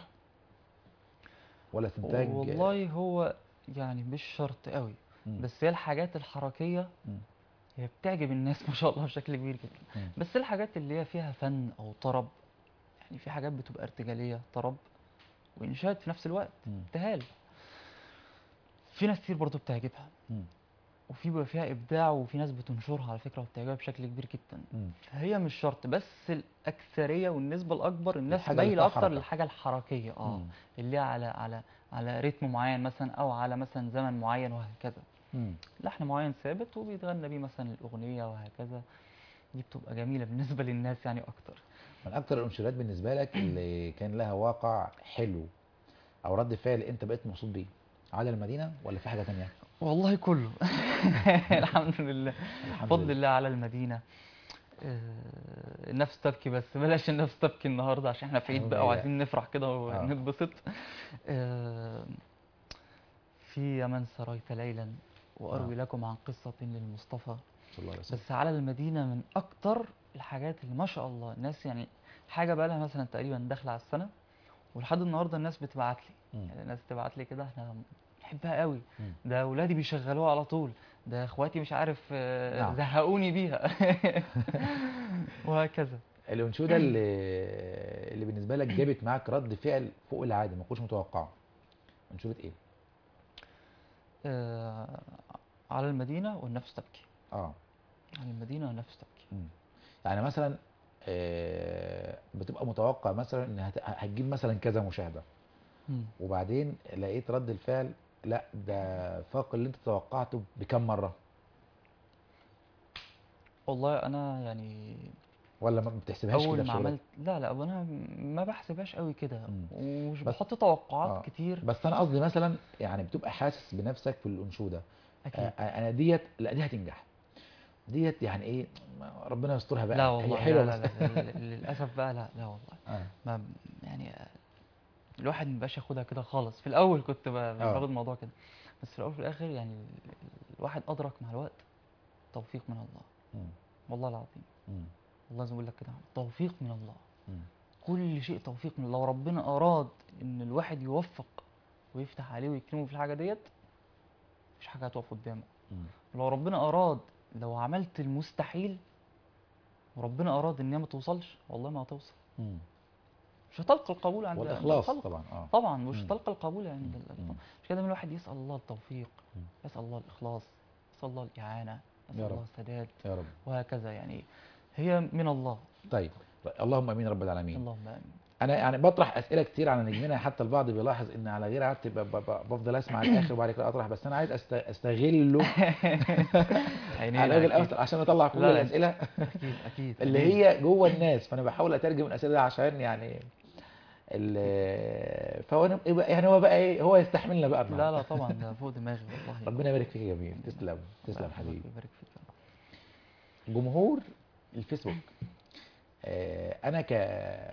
ولا استنتاج والله هو يعني مش شرط قوي مم. بس هي الحاجات الحركيه مم. هي بتعجب الناس ما شاء الله بشكل كبير جدا مم. بس الحاجات اللي هي فيها فن او طرب يعني في حاجات بتبقى ارتجاليه طرب وانشاد في نفس الوقت مم. ابتهال في ناس كتير برضو بتعجبها مم. وفي بيبقى فيها ابداع وفي ناس بتنشرها على فكره وبتعجبها بشكل كبير جدا مم. فهي مش شرط بس الاكثريه والنسبه الاكبر الناس الحاجة اللي مايله فيها اكتر حركة. للحاجه الحركيه اه مم. اللي هي على على على رتم معين مثلا او على مثلا زمن معين وهكذا مم. لحن معين ثابت وبيتغنى بيه مثلا الاغنيه وهكذا دي بتبقى جميله بالنسبه للناس يعني اكتر من اكتر الانشودات بالنسبه لك اللي كان لها واقع حلو او رد فعل انت بقيت مبسوط بيه على المدينه ولا في حاجه تانية والله كله الحمد لله الحمد بفضل لله. الله على المدينه آه، النفس تبكي بس بلاش النفس تبكي النهارده عشان احنا في عيد بقى أيوة. وعايزين نفرح كده ونتبسط آه، في يا من سريت ليلا واروي لكم عن قصه للمصطفى صلى الله عليه وسلم بس على المدينه من اكتر الحاجات اللي ما شاء الله الناس يعني حاجه بقى لها مثلا تقريبا داخله على السنه ولحد النهارده الناس بتبعت لي مم. يعني الناس تبعت لي كده احنا بنحبها قوي مم. ده اولادي بيشغلوها على طول ده اخواتي مش عارف آه، نعم. زهقوني بيها وهكذا الانشوده اللي اللي بالنسبه لك جابت معاك رد فعل فوق العاده ما كنتش متوقعه انشوده ايه آه، على المدينه والنفس تبكي اه على المدينه والنفس تبكي مم. يعني مثلا آه، بتبقى متوقع مثلا ان هت- هتجيب مثلا كذا مشاهده مم. وبعدين لقيت رد الفعل لا ده فاق اللي انت توقعته بكم مره والله انا يعني ولا ما بتحسبهاش كده اول في ما شغلك؟ عملت لا لا انا ما بحسبهاش قوي كده مم. ومش بس- بحط توقعات آه. كتير بس انا قصدي مثلا يعني بتبقى حاسس بنفسك في الانشوده اكيد آه، انا ديت لا دي هتنجح ديت يعني ايه ما ربنا يسترها بقى لا هي والله حلوه لا, بس لا, لا, لا للاسف بقى لا لا والله آه. ما يعني آه، الواحد مبقاش ياخدها كده خالص في الاول كنت ب- آه. باخد الموضوع كده بس في الاول وفي الاخر يعني ال- الواحد ادرك مع الوقت توفيق من الله مم. والله العظيم مم. والله زي ما بقول لك كده توفيق من الله مم. كل شيء توفيق من الله لو ربنا اراد ان الواحد يوفق ويفتح عليه ويكرمه في الحاجه ديت مفيش حاجه هتقف قدامه مم. لو ربنا اراد لو عملت المستحيل وربنا اراد ان هي ما توصلش والله ما هتوصل مم. مش هتلقى القبول عند عند والاخلاص الخلق. طبعا اه طبعا مش مم. هتلقى القبول عند ال- مم. مش كده من الواحد يسال الله التوفيق مم. يسال الله الاخلاص يسال الله الاعانه يا يسال رب. الله السداد يا رب وهكذا يعني هي من الله طيب اللهم امين رب العالمين اللهم امين انا يعني بطرح اسئله كتير على نجمنا حتى البعض بيلاحظ ان على غير عادتي ب- ب- ب- بفضل اسمع الاخر وبعد كده اطرح بس انا عايز أست- استغله عينينا على وجه أكيد. الأوسط عشان اطلع كل لا، لا. الاسئله اكيد اكيد اللي أكيد. هي جوه الناس فانا بحاول اترجم الاسئله دي عشان يعني ال- فهو أنا- يبقى- يعني هو بقى ايه هو يستحملنا بقى لا النهاردة. لا طبعا ده فوق دماغي والله ربنا يبارك فيك يا جميل تسلم تسلم الله حبيبي يبارك فيك يا رب. جمهور الفيسبوك آه، انا ك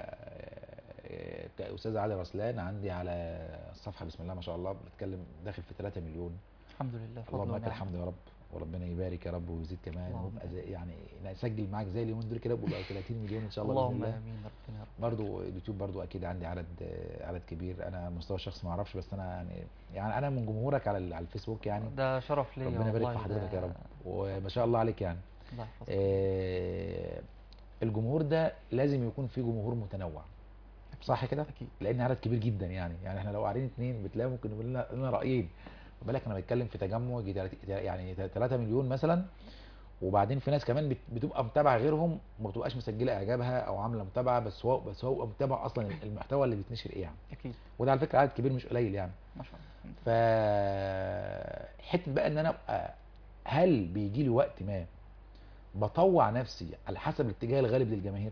كاستاذ علي رسلان عندي على الصفحه بسم الله ما شاء الله بنتكلم داخل في 3 مليون الحمد لله فضل اللهم لك ونعم. الحمد يا رب وربنا يبارك يا رب ويزيد كمان اللهم وابقى زي يعني نسجل معاك زي اليومين دول كده وبقى 30 مليون ان شاء الله اللهم باذن الله امين ربنا يا رب برضو اليوتيوب برضو اكيد عندي عدد عدد كبير انا على المستوى الشخصي ما اعرفش بس انا يعني يعني انا من جمهورك على ال- على الفيسبوك يعني ده شرف ليا ربنا يبارك والله في حضرتك يا ده- رب وما شاء الله عليك يعني الله يحفظك آه، الجمهور ده لازم يكون فيه جمهور متنوع صح كده اكيد لان عدد كبير جدا يعني يعني احنا لو قاعدين اتنين بتلاقي ممكن يقول لنا لنا رايين خد بالك انا بتكلم في تجمع يجي تلات- يعني 3 مليون مثلا وبعدين في ناس كمان بت- بتبقى متابعه غيرهم وما بتبقاش مسجله اعجابها او عامله متابعه بس هو بس هو متابع اصلا المحتوى اللي بيتنشر ايه يعني اكيد وده على فكره عدد كبير مش قليل يعني ما شاء الله الحمد ف حته بقى ان انا ابقى هل بيجي لي وقت ما بطوع نفسي على حسب الاتجاه الغالب للجماهير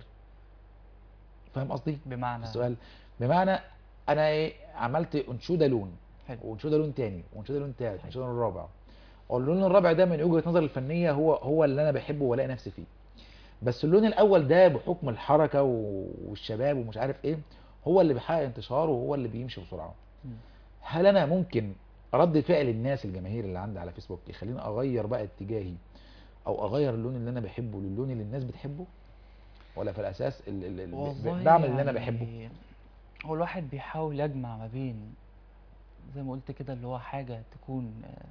فاهم قصدي لله. بمعنى السؤال بمعنى انا ايه عملت انشوده لون حلو وانشوده لون تاني وانشوده لون تالت حلو. وانشوده لون رابع واللون الرابع ده من وجهه نظري الفنيه هو هو اللي انا بحبه والاقي نفسي فيه بس اللون الاول ده بحكم الحركه و- والشباب ومش عارف ايه هو اللي بيحقق انتشاره وهو اللي بيمشي بسرعه مم. هل انا ممكن رد فعل الناس الجماهير اللي عندي على فيسبوك يخليني اغير بقى اتجاهي او اغير اللون اللي انا بحبه للون اللي الناس بتحبه ولا في الاساس ال- ال- ال- والله بعمل اللي انا يعني بحبه هو الواحد بيحاول يجمع ما بين زي ما قلت كده اللي هو حاجة تكون آه،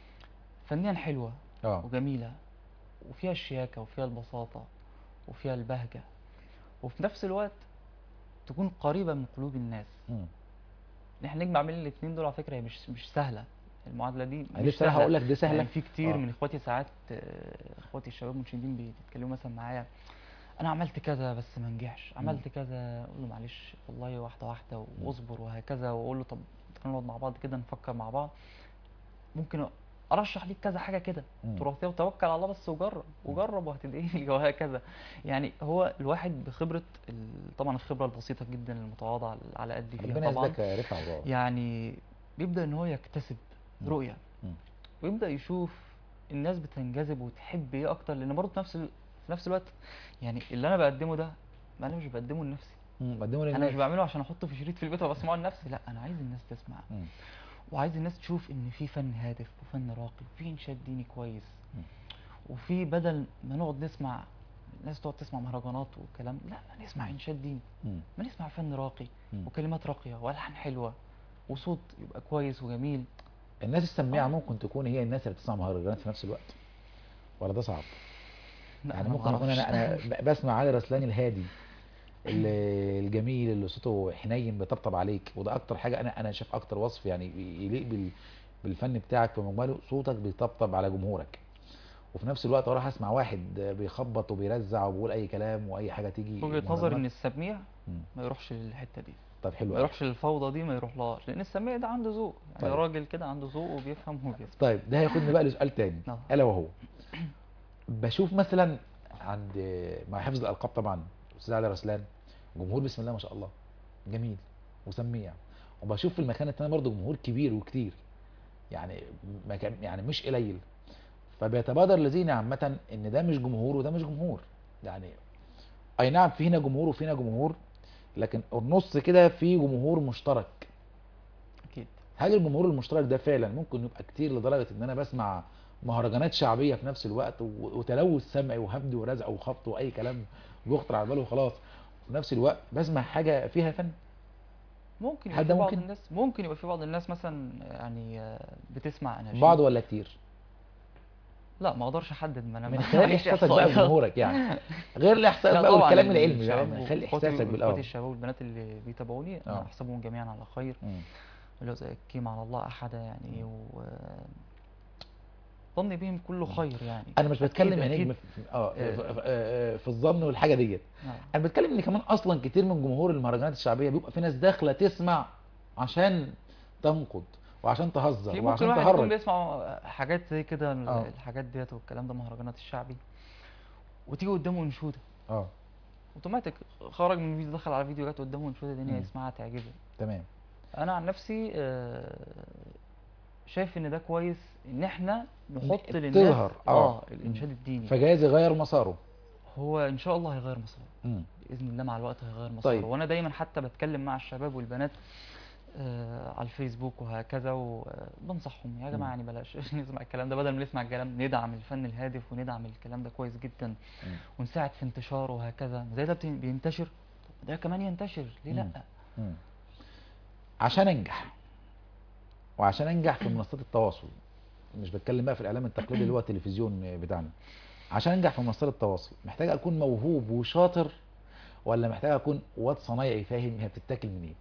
فنيا حلوة اه وجميلة وفيها الشياكة وفيها البساطة وفيها البهجة وفي نفس الوقت تكون قريبة من قلوب الناس مم. ان احنا نجمع بين الاتنين دول على فكرة هي مش مش سهلة المعادلة دي انا مش لسه رايح سهلة اقول لك دي سهله يعني في كتير آه. من اخواتي ساعات آه، اخواتي الشباب المنشدين بيتكلموا مثلا معايا انا عملت كذا بس ما نجحش عملت كذا اقول له معلش والله واحده واحده واصبر وهكذا واقول له طب تعالى نقعد مع بعض كده نفكر مع بعض ممكن ارشح ليك كذا حاجه كده مم. تراثيه وتوكل على الله بس وجرب وجرب وهتدعي لي وهكذا يعني هو الواحد بخبره ال- طبعا الخبره البسيطه جدا المتواضعه على قد فيها ربنا طبعا يزيدك رفع وضوء يعني بيبدأ ان هو يكتسب مم. رؤية مم. ويبدأ يشوف الناس بتنجذب وتحب ايه اكتر لان برضه في نفس ال... في نفس الوقت يعني اللي انا بقدمه ده ما انا مش بقدمه لنفسي قدموا انا مش للناس بعمله عشان احطه في شريط في البيت وبسمعه لنفسي لا انا عايز الناس تسمع مم. وعايز الناس تشوف ان في فن هادف وفن راقي وفي انشاد ديني كويس مم. وفي بدل ما نقعد نسمع الناس تقعد تسمع مهرجانات وكلام لا نسمع انشاد ديني مم. ما نسمع فن راقي مم. وكلمات راقية والحان حلوة وصوت يبقى كويس وجميل الناس السميعه آه. ممكن تكون هي الناس اللي بتسمع مهرجانات في نفس الوقت ولا ده صعب لا يعني أنا ممكن اكون انا معرفش. انا ب- بسمع علي رسلان الهادي اللي- الجميل اللي صوته حنين بيطبطب عليك وده اكتر حاجه انا انا شايف اكتر وصف يعني يليق بال بالفن بتاعك في مجمله صوتك بيطبطب على جمهورك وفي نفس الوقت اروح اسمع واحد بيخبط وبيرزع وبيقول اي كلام واي حاجه تيجي وجهة نظري ان مهرجانات. السميع مم. ما يروحش للحتة دي طب حلو ما أوي. يروحش للفوضى دي ما يروحلهاش لان السميع ده عنده ذوق يعني طيب. راجل كده عنده ذوق وبيفهم وبيسمع طيب ده هياخدني بقى لسؤال تاني آه. الا وهو بشوف مثلا عند مع حفظ الالقاب طبعا استاذ علي رسلان جمهور بسم الله ما شاء الله جميل وسميع وبشوف في المكان التاني برضه جمهور كبير وكتير يعني مكان يعني مش قليل فبيتبادر لذهني عامة ان ده مش جمهور وده مش جمهور يعني اي نعم في هنا جمهور وفي هنا جمهور لكن النص كده في جمهور مشترك اكيد هل الجمهور المشترك ده فعلا ممكن يبقى كتير لدرجة ان انا بسمع مهرجانات شعبية في نفس الوقت و- وتلوث سمعي وهبد ورزع وخبط واي كلام بيخطر على باله وخلاص في نفس الوقت بسمع حاجة فيها فن ممكن هل يبقى ده في بعض ممكن؟ الناس ممكن يبقى في بعض الناس مثلا يعني آه، بتسمع اناشيد بعض ولا كتير لا ما اقدرش احدد ما انا من ما- خلال معيش احساسك بقى إحصائيات. بجمهورك يعني غير الاحساس لا بقى طبعا والكلام العلمي الشباب بقى من خلال وإخواتي- احساسك اخواتي بالاول الشباب والبنات اللي بيتابعوني آه. انا احسبهم جميعا على خير مم. اللي هو زي الكيم على الله احدا يعني و ظني بهم كله خير يعني انا مش أكيد- بتكلم يا أكيد. نجم في- اه في- آه. في- آه، في الظن والحاجه ديت نعم. انا بتكلم ان كمان اصلا كتير من جمهور المهرجانات الشعبيه بيبقى في ناس داخله تسمع عشان تنقد وعشان تهزر في ممكن وعشان واحد يكون تهرج بيسمع حاجات زي كده ال- آه. الحاجات ديت والكلام ده مهرجانات الشعبي وتيجي قدامه انشوده اه اوتوماتيك خرج من الفيديو دخل على فيديو جات قدامه انشوده دي مم. يسمعها تعجبه تمام انا عن نفسي آه، شايف ان ده كويس ان احنا نحط للناس تظهر، آه. اه الانشاد الديني فجايز يغير مساره هو ان شاء الله هيغير مساره مم. باذن الله مع الوقت هيغير مساره طيب. وانا دايما حتى بتكلم مع الشباب والبنات آه على الفيسبوك وهكذا وبنصحهم يا جماعه يعني بلاش نسمع الكلام ده بدل ما نسمع الكلام ندعم الفن الهادف وندعم الكلام ده كويس جدا مم. ونساعد في انتشاره وهكذا زي ده بت- بينتشر طب ده كمان ينتشر ليه لا مم. مم. عشان انجح وعشان انجح في منصات التواصل مش بتكلم بقى في الاعلام التقليدي اللي هو التلفزيون بتاعنا عشان انجح في منصات التواصل محتاج اكون موهوب وشاطر ولا محتاج اكون واد صنايعي فاهم هي بتتاكل منين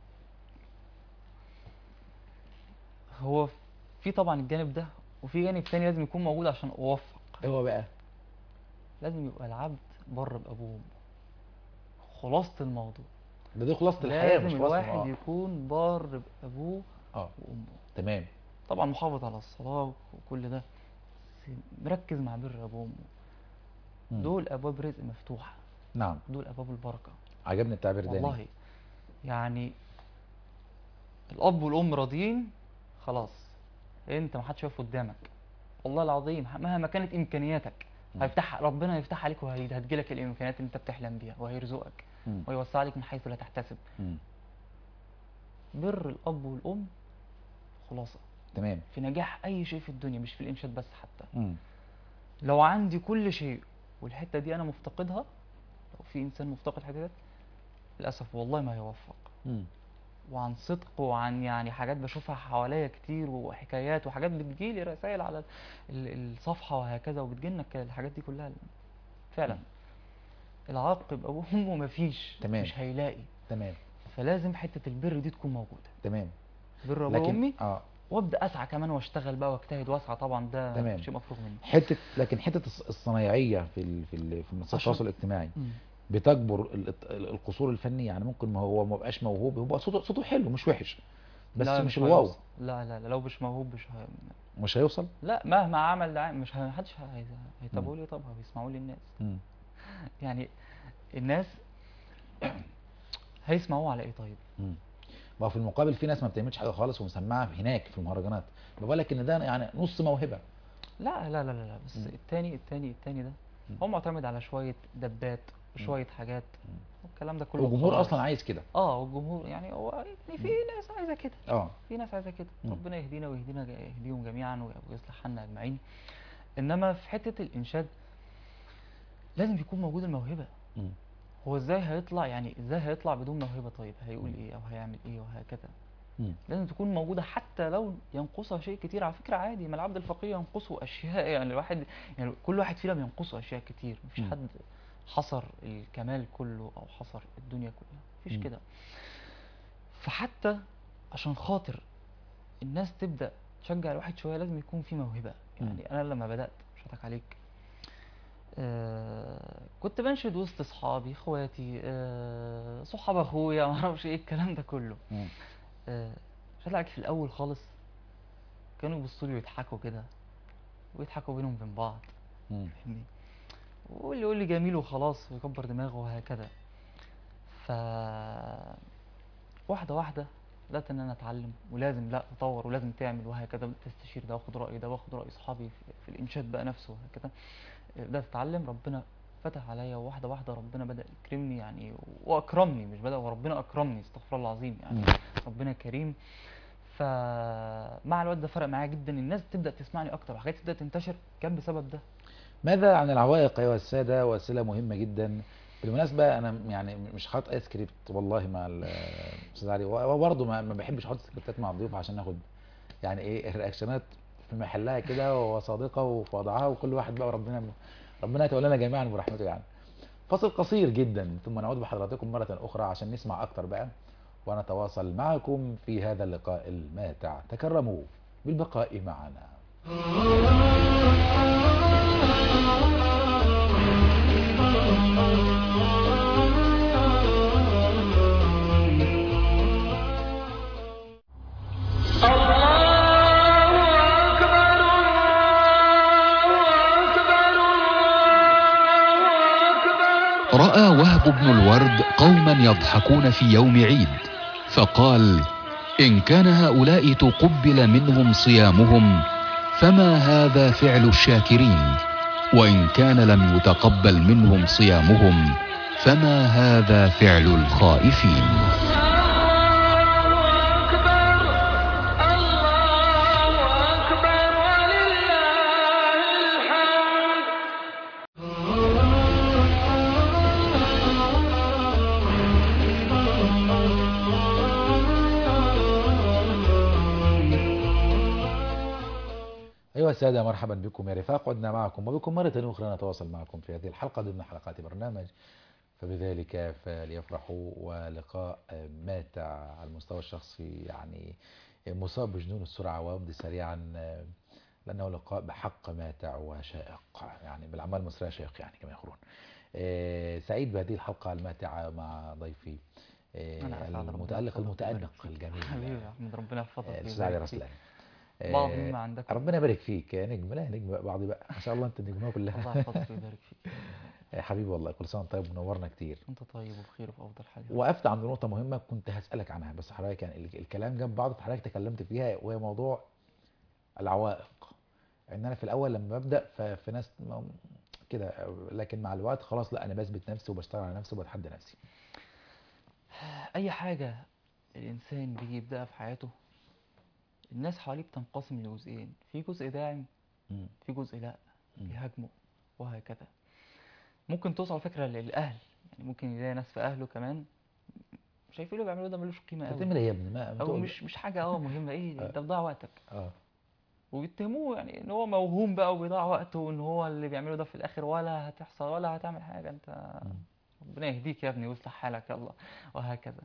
هو في طبعا الجانب ده وفي جانب تاني لازم يكون موجود عشان اوفق ايه هو بقى لازم يبقى العبد بر بابوه وامه خلاصة الموضوع ده دي خلاصه الحياه لازم مش خلاصه الواحد آه. يكون بار بابوه اه وامه تمام طبعا محافظ على الصلاة وكل ده بس مركز مع بر ابوه وامه مم. دول ابواب رزق مفتوحة نعم دول ابواب البركة عجبني التعبير ده والله يعني الاب والام راضيين خلاص انت ما حدش واقف قدامك والله العظيم مهما كانت امكانياتك مم. هيفتح ربنا هيفتح عليك وهتجيلك الامكانيات اللي انت بتحلم بيها وهيرزقك مم. ويوسع عليك من حيث لا تحتسب مم. بر الاب والام خلاصه تمام في نجاح اي شيء في الدنيا مش في الانشاد بس حتى مم. لو عندي كل شيء والحته دي انا مفتقدها لو في انسان مفتقد الحته دي للاسف والله ما هيوفق مم. وعن صدق وعن يعني حاجات بشوفها حواليا كتير وحكايات وحاجات بتجيلي رسائل على ال- الصفحة وهكذا وبتجيلنا ك- الحاجات دي كلها فعلا مم. العاق بأبوه وأمه مفيش تمام. مش هيلاقي تمام فلازم حتة البر دي تكون موجودة تمام بر أبوه لكن وأمي اه وأبدأ أسعى كمان وأشتغل بقى وأجتهد وأسعى طبعا ده تمام. شيء مفروغ منه حته لكن حته الص- الصنايعيه في ال... في ال... في منصات عشان- التواصل الاجتماعي بتجبر ال- ال- القصور الفني يعني ممكن ما هو ما بقاش موهوب هو صوته صوته حلو مش وحش بس لا، مش هيوصل. الواو لا لا لا لو مش موهوب مش ه... مش هيوصل لا مهما عمل ده مش ه- محدش هي- هيتابعوا لي طب هيسمعوا لي الناس مم. يعني الناس هيسمعوه على ايه طيب مم. ما هو في المقابل في ناس ما بتعملش حاجه خالص ومسمعه هناك في المهرجانات بقول لك ان ده يعني نص موهبه لا لا لا لا, لا بس مم. التاني التاني التاني ده مم. هو معتمد على شوية دبات وشوية حاجات مم. والكلام ده كله والجمهور خلاص. اصلا عايز كده اه والجمهور يعني هو يعني في ناس عايزة كده اه في ناس عايزة كده مم. ربنا يهدينا ويهدينا يهديهم جميعا ويصلح حالنا اجمعين انما في حتة الانشاد لازم يكون موجود الموهبة مم. هو ازاي هيطلع يعني ازاي هيطلع بدون موهبة طيب هيقول مم. ايه او هيعمل ايه وهكذا مم. لازم تكون موجودة حتى لو ينقصها شيء كتير على فكرة عادي ما العبد الفقير ينقصه أشياء يعني الواحد يعني كل واحد فينا بينقصه أشياء كتير مفيش مم. حد حصر الكمال كله أو حصر الدنيا كلها مفيش مم. كده فحتى عشان خاطر الناس تبدأ تشجع الواحد شوية لازم يكون في موهبة مم. يعني أنا لما بدأت مش هضحك عليك آه كنت بنشد وسط اصحابي اخواتي آه صحاب اخويا ما اعرفش ايه الكلام ده كله مم. آه، مش هضحك في الاول خالص كانوا يبصوا لي ويضحكوا كده ويضحكوا بينهم وبين بعض مم. فاهمني واللي يقول لي جميل وخلاص ويكبر دماغه وهكذا ف واحده واحده بدات ان انا اتعلم ولازم لا تطور ولازم تعمل وهكذا بدات استشير ده واخد راي ده واخد راي اصحابي في, في الانشاد بقى نفسه وهكذا بدات اتعلم ربنا فتح عليا واحده واحده ربنا بدا يكرمني يعني واكرمني مش بدا وربنا اكرمني استغفر الله العظيم يعني مم. ربنا كريم فمع الوقت ده فرق معايا جدا الناس تبدا تسمعني اكتر وحاجات تبدا تنتشر كان بسبب ده ماذا عن العوائق ايها الساده واسئله مهمه جدا بالمناسبه انا يعني مش حاطط اي سكريبت والله مع الاستاذ علي وبرضه ما ما بحبش احط سكريبتات مع الضيوف عشان اخد يعني ايه الرياكشنات في محلها كده وصادقه وفي وضعها وكل واحد بقى وربنا ربنا يتولانا جميعا برحمته يعني فاصل قصير جدا ثم نعود بحضراتكم مره اخرى عشان نسمع اكتر بقى ونتواصل معكم في هذا اللقاء الماتع تكرموا بالبقاء معنا راى وهب بن الورد قوما يضحكون في يوم عيد فقال ان كان هؤلاء تقبل منهم صيامهم فما هذا فعل الشاكرين وان كان لم يتقبل منهم صيامهم فما هذا فعل الخائفين أيها السادة مرحبا بكم يا رفاق عدنا معكم وبكم مرة أخرى نتواصل معكم في هذه الحلقة ضمن حلقات برنامج فبذلك فليفرحوا ولقاء ماتع على المستوى الشخصي يعني مصاب بجنون السرعة ويمضي سريعا لأنه لقاء بحق ماتع وشائق يعني بالأعمال المصرية شائق يعني كما يقولون سعيد بهذه الحلقة الماتعة مع ضيفي أنا أسعد ربنا المتألق يحفظك المتأنق ويبارك فيك. الجميل حبيبي يا احمد ربنا يحفظك الأستاذ علي ويبارك فيك. رسلان بعض آه، مما عندك ربنا يبارك فيك يا نجم لا يا نجم بقى بعضي بقى ما شاء الله انت النجوميه الله كلها يحفظك ويبارك فيك يا حبيبي والله كل سنه وانت طيب ونورنا كتير انت طيب وبخير وفي افضل حال يا رب. وقفت عند نقطه مهمه كنت هسالك عنها بس حضرتك يعني ال- الكلام جنب بعض حضرتك تكلمت فيها وهي موضوع العوائق ان انا في الاول لما ببدا ففي ناس ما- كده لكن مع الوقت خلاص لا انا بثبت نفسي وبشتغل على نفسي وبتحدى نفسي اي حاجه الانسان بيجي يبداها في حياته الناس حواليه بتنقسم لجزئين في جزء داعم مم. في جزء لا مم. بيهاجمه وهكذا ممكن توصل على فكره للاهل يعني ممكن يلاقي ناس في اهله كمان شايفين اللي بيعملوه ده ملوش قيمه انت قوي بتعمل ايه يا ابني ما ما او تقول- مش مش حاجه اه مهمه ايه آه. انت بتضيع وقتك اه وبيتهموه يعني ان هو موهوم بقى وبيضيع وقته وان هو اللي بيعمله ده في الاخر ولا هتحصل ولا هتعمل حاجه انت مم. ربنا يهديك يا ابني ويصلح حالك يلا وهكذا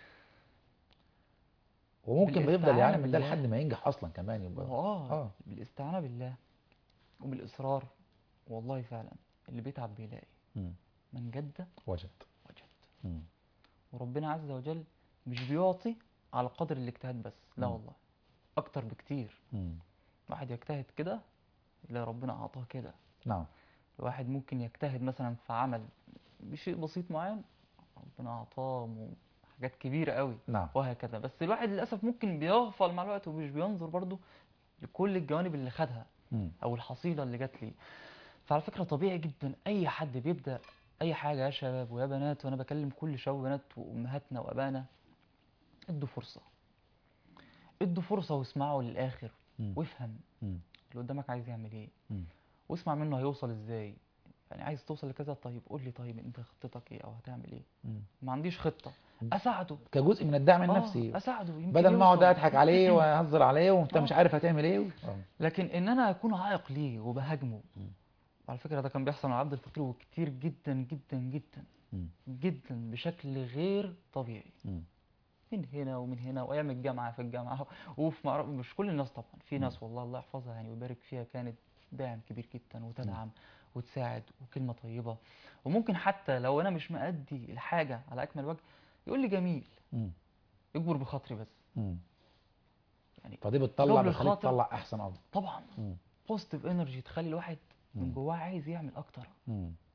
وممكن بيفضل بالاستعانة يعني من ده بالله. لحد ما ينجح اصلا كمان يبقى اه اه بالاستعانه بالله وبالاصرار والله فعلا اللي بيتعب بيلاقي مم. من جد وجد وجد مم. وربنا عز وجل مش بيعطي على قدر الاجتهاد بس لا مم. والله اكتر بكتير مم. واحد يجتهد كده لا ربنا اعطاه كده نعم الواحد ممكن يجتهد مثلا في عمل بشيء بسيط معين ربنا اعطاه م- حاجات كبيره قوي نعم وهكذا بس الواحد للاسف ممكن بيغفل مع الوقت ومش بينظر برضه لكل الجوانب اللي خدها مم. او الحصيله اللي جات لي فعلى فكره طبيعي جدا اي حد بيبدا اي حاجه يا شباب ويا بنات وانا بكلم كل شباب وبنات وامهاتنا وابائنا ادوا فرصه ادوا فرصه واسمعوا للاخر مم. وافهم مم. اللي قدامك عايز يعمل ايه مم. واسمع منه هيوصل ازاي يعني عايز توصل لكذا طيب قول لي طيب انت خطتك ايه او هتعمل ايه مم. ما عنديش خطه مم. اساعده كجزء من الدعم آه، النفسي اساعده يمكن بدل ما اقعد يوصل. اضحك عليه واهزر عليه وانت مش آه. عارف هتعمل ايه اه لكن ان انا اكون عائق ليه وبهاجمه مم. على فكره ده كان بيحصل مع عبد الفقير وكتير جدا جدا جدا مم. جدا بشكل غير طبيعي مم. من هنا ومن هنا وايام الجامعه في الجامعه وفي معرف مش كل الناس طبعا في مم. ناس والله الله يحفظها يعني ويبارك فيها كانت داعم كبير جدا وتدعم وتساعد وكلمه طيبه وممكن حتى لو انا مش مأدي الحاجه على اكمل وجه يقول لي جميل مم. يكبر بخاطري بس مم. يعني فدي بتطلع جبر بتخليك الخاطر. تطلع احسن افضل طبعا مم. بوزيتيف انرجي تخلي الواحد من مم. جواه عايز يعمل اكتر مم.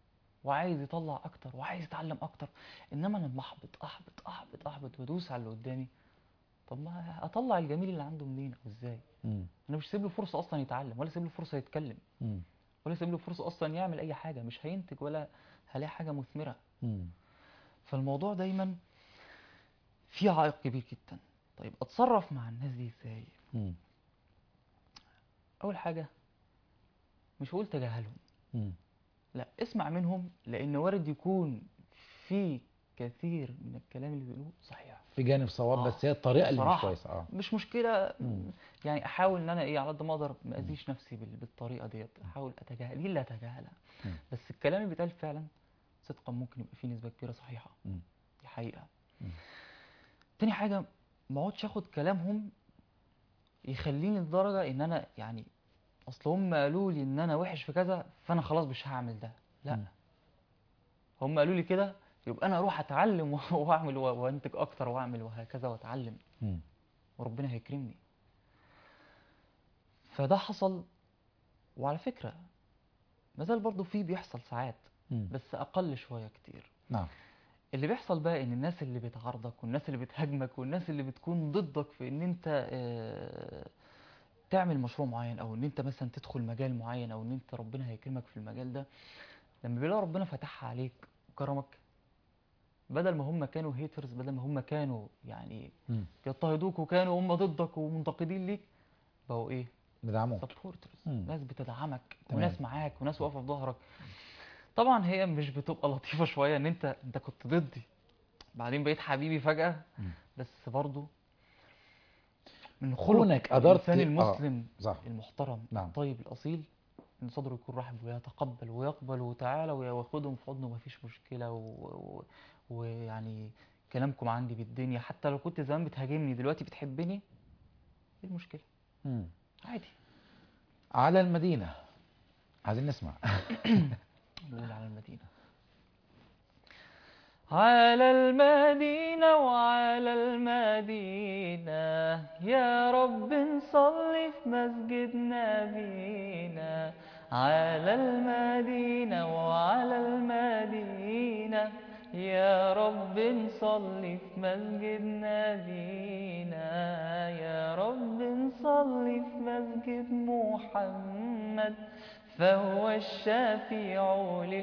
وعايز يطلع اكتر وعايز يتعلم اكتر انما انا لما احبط احبط احبط احبط وادوس على اللي قدامي طب ما اطلع الجميل اللي عنده منين او ازاي مم. انا مش سايب له فرصه اصلا يتعلم ولا سايب له فرصه يتكلم مم. ولا سايب له فرصه اصلا يعمل اي حاجه مش هينتج ولا هلاقي حاجه مثمره مم. فالموضوع دايما فيه عائق كبير جدا طيب اتصرف مع الناس دي ازاي مم. اول حاجه مش هقول تجاهلهم مم. لا اسمع منهم لان وارد يكون في كثير من الكلام اللي بيقولوه صحيح في جانب صواب آه. بس هي الطريقه اللي مش بصراحة. كويسه اه مش مشكله مم. يعني احاول ان انا ايه على قد ما اقدر ما اذيش نفسي بال- بالطريقه ديت احاول اتجاهل دي اللي اتجاهلها مم. بس الكلام اللي بيتقال فعلا صدقا ممكن يبقى فيه نسبه كبيره صحيحه مم. دي حقيقه مم. تاني حاجه ما اقعدش اخد كلامهم يخليني لدرجه ان انا يعني اصل هم قالوا لي ان انا وحش في كذا فانا خلاص مش هعمل ده لا مم. هم قالوا لي كده يبقى انا اروح اتعلم واعمل و- وانتج اكتر واعمل وهكذا واتعلم مم. وربنا هيكرمني فده حصل وعلى فكرة مازال برضو فيه بيحصل ساعات مم. بس أقل شوية كتير نعم اللي بيحصل بقى إن الناس اللي بتعارضك والناس اللي بتهاجمك والناس اللي بتكون ضدك في إن أنت آه، تعمل مشروع معين أو إن أنت مثلا تدخل مجال معين أو إن أنت ربنا هيكرمك في المجال ده لما بيلاقوا ربنا فتحها عليك وكرمك بدل ما هم كانوا هيترز بدل ما هم كانوا يعني مم. بيضطهدوك وكانوا هم ضدك ومنتقدين ليك بقوا ايه بدعموك سبورترز مم. ناس بتدعمك تمام. وناس معاك وناس واقفه في ظهرك طبعا هي مش بتبقى لطيفه شويه ان انت انت كنت ضدي بعدين بقيت حبيبي فجاه مم. بس برضه من خلق كونك قدرت الانسان آه. المسلم صح المحترم نعم. الطيب الاصيل ان صدره يكون رحب ويتقبل ويقبل وتعالى وياخدهم في حضنه مفيش مشكله و- و- ويعني كلامكم عندي بالدنيا حتى لو كنت زمان بتهاجمني دلوقتي بتحبني ايه المشكله مم. عادي على المدينه عايزين نسمع نقول على المدينة على المدينة وعلى المدينة يا رب نصلي في مسجد نبينا على المدينة وعلى المدينة يا رب نصلي في مسجد نبينا يا رب نصلي في مسجد محمد فهو الشفيع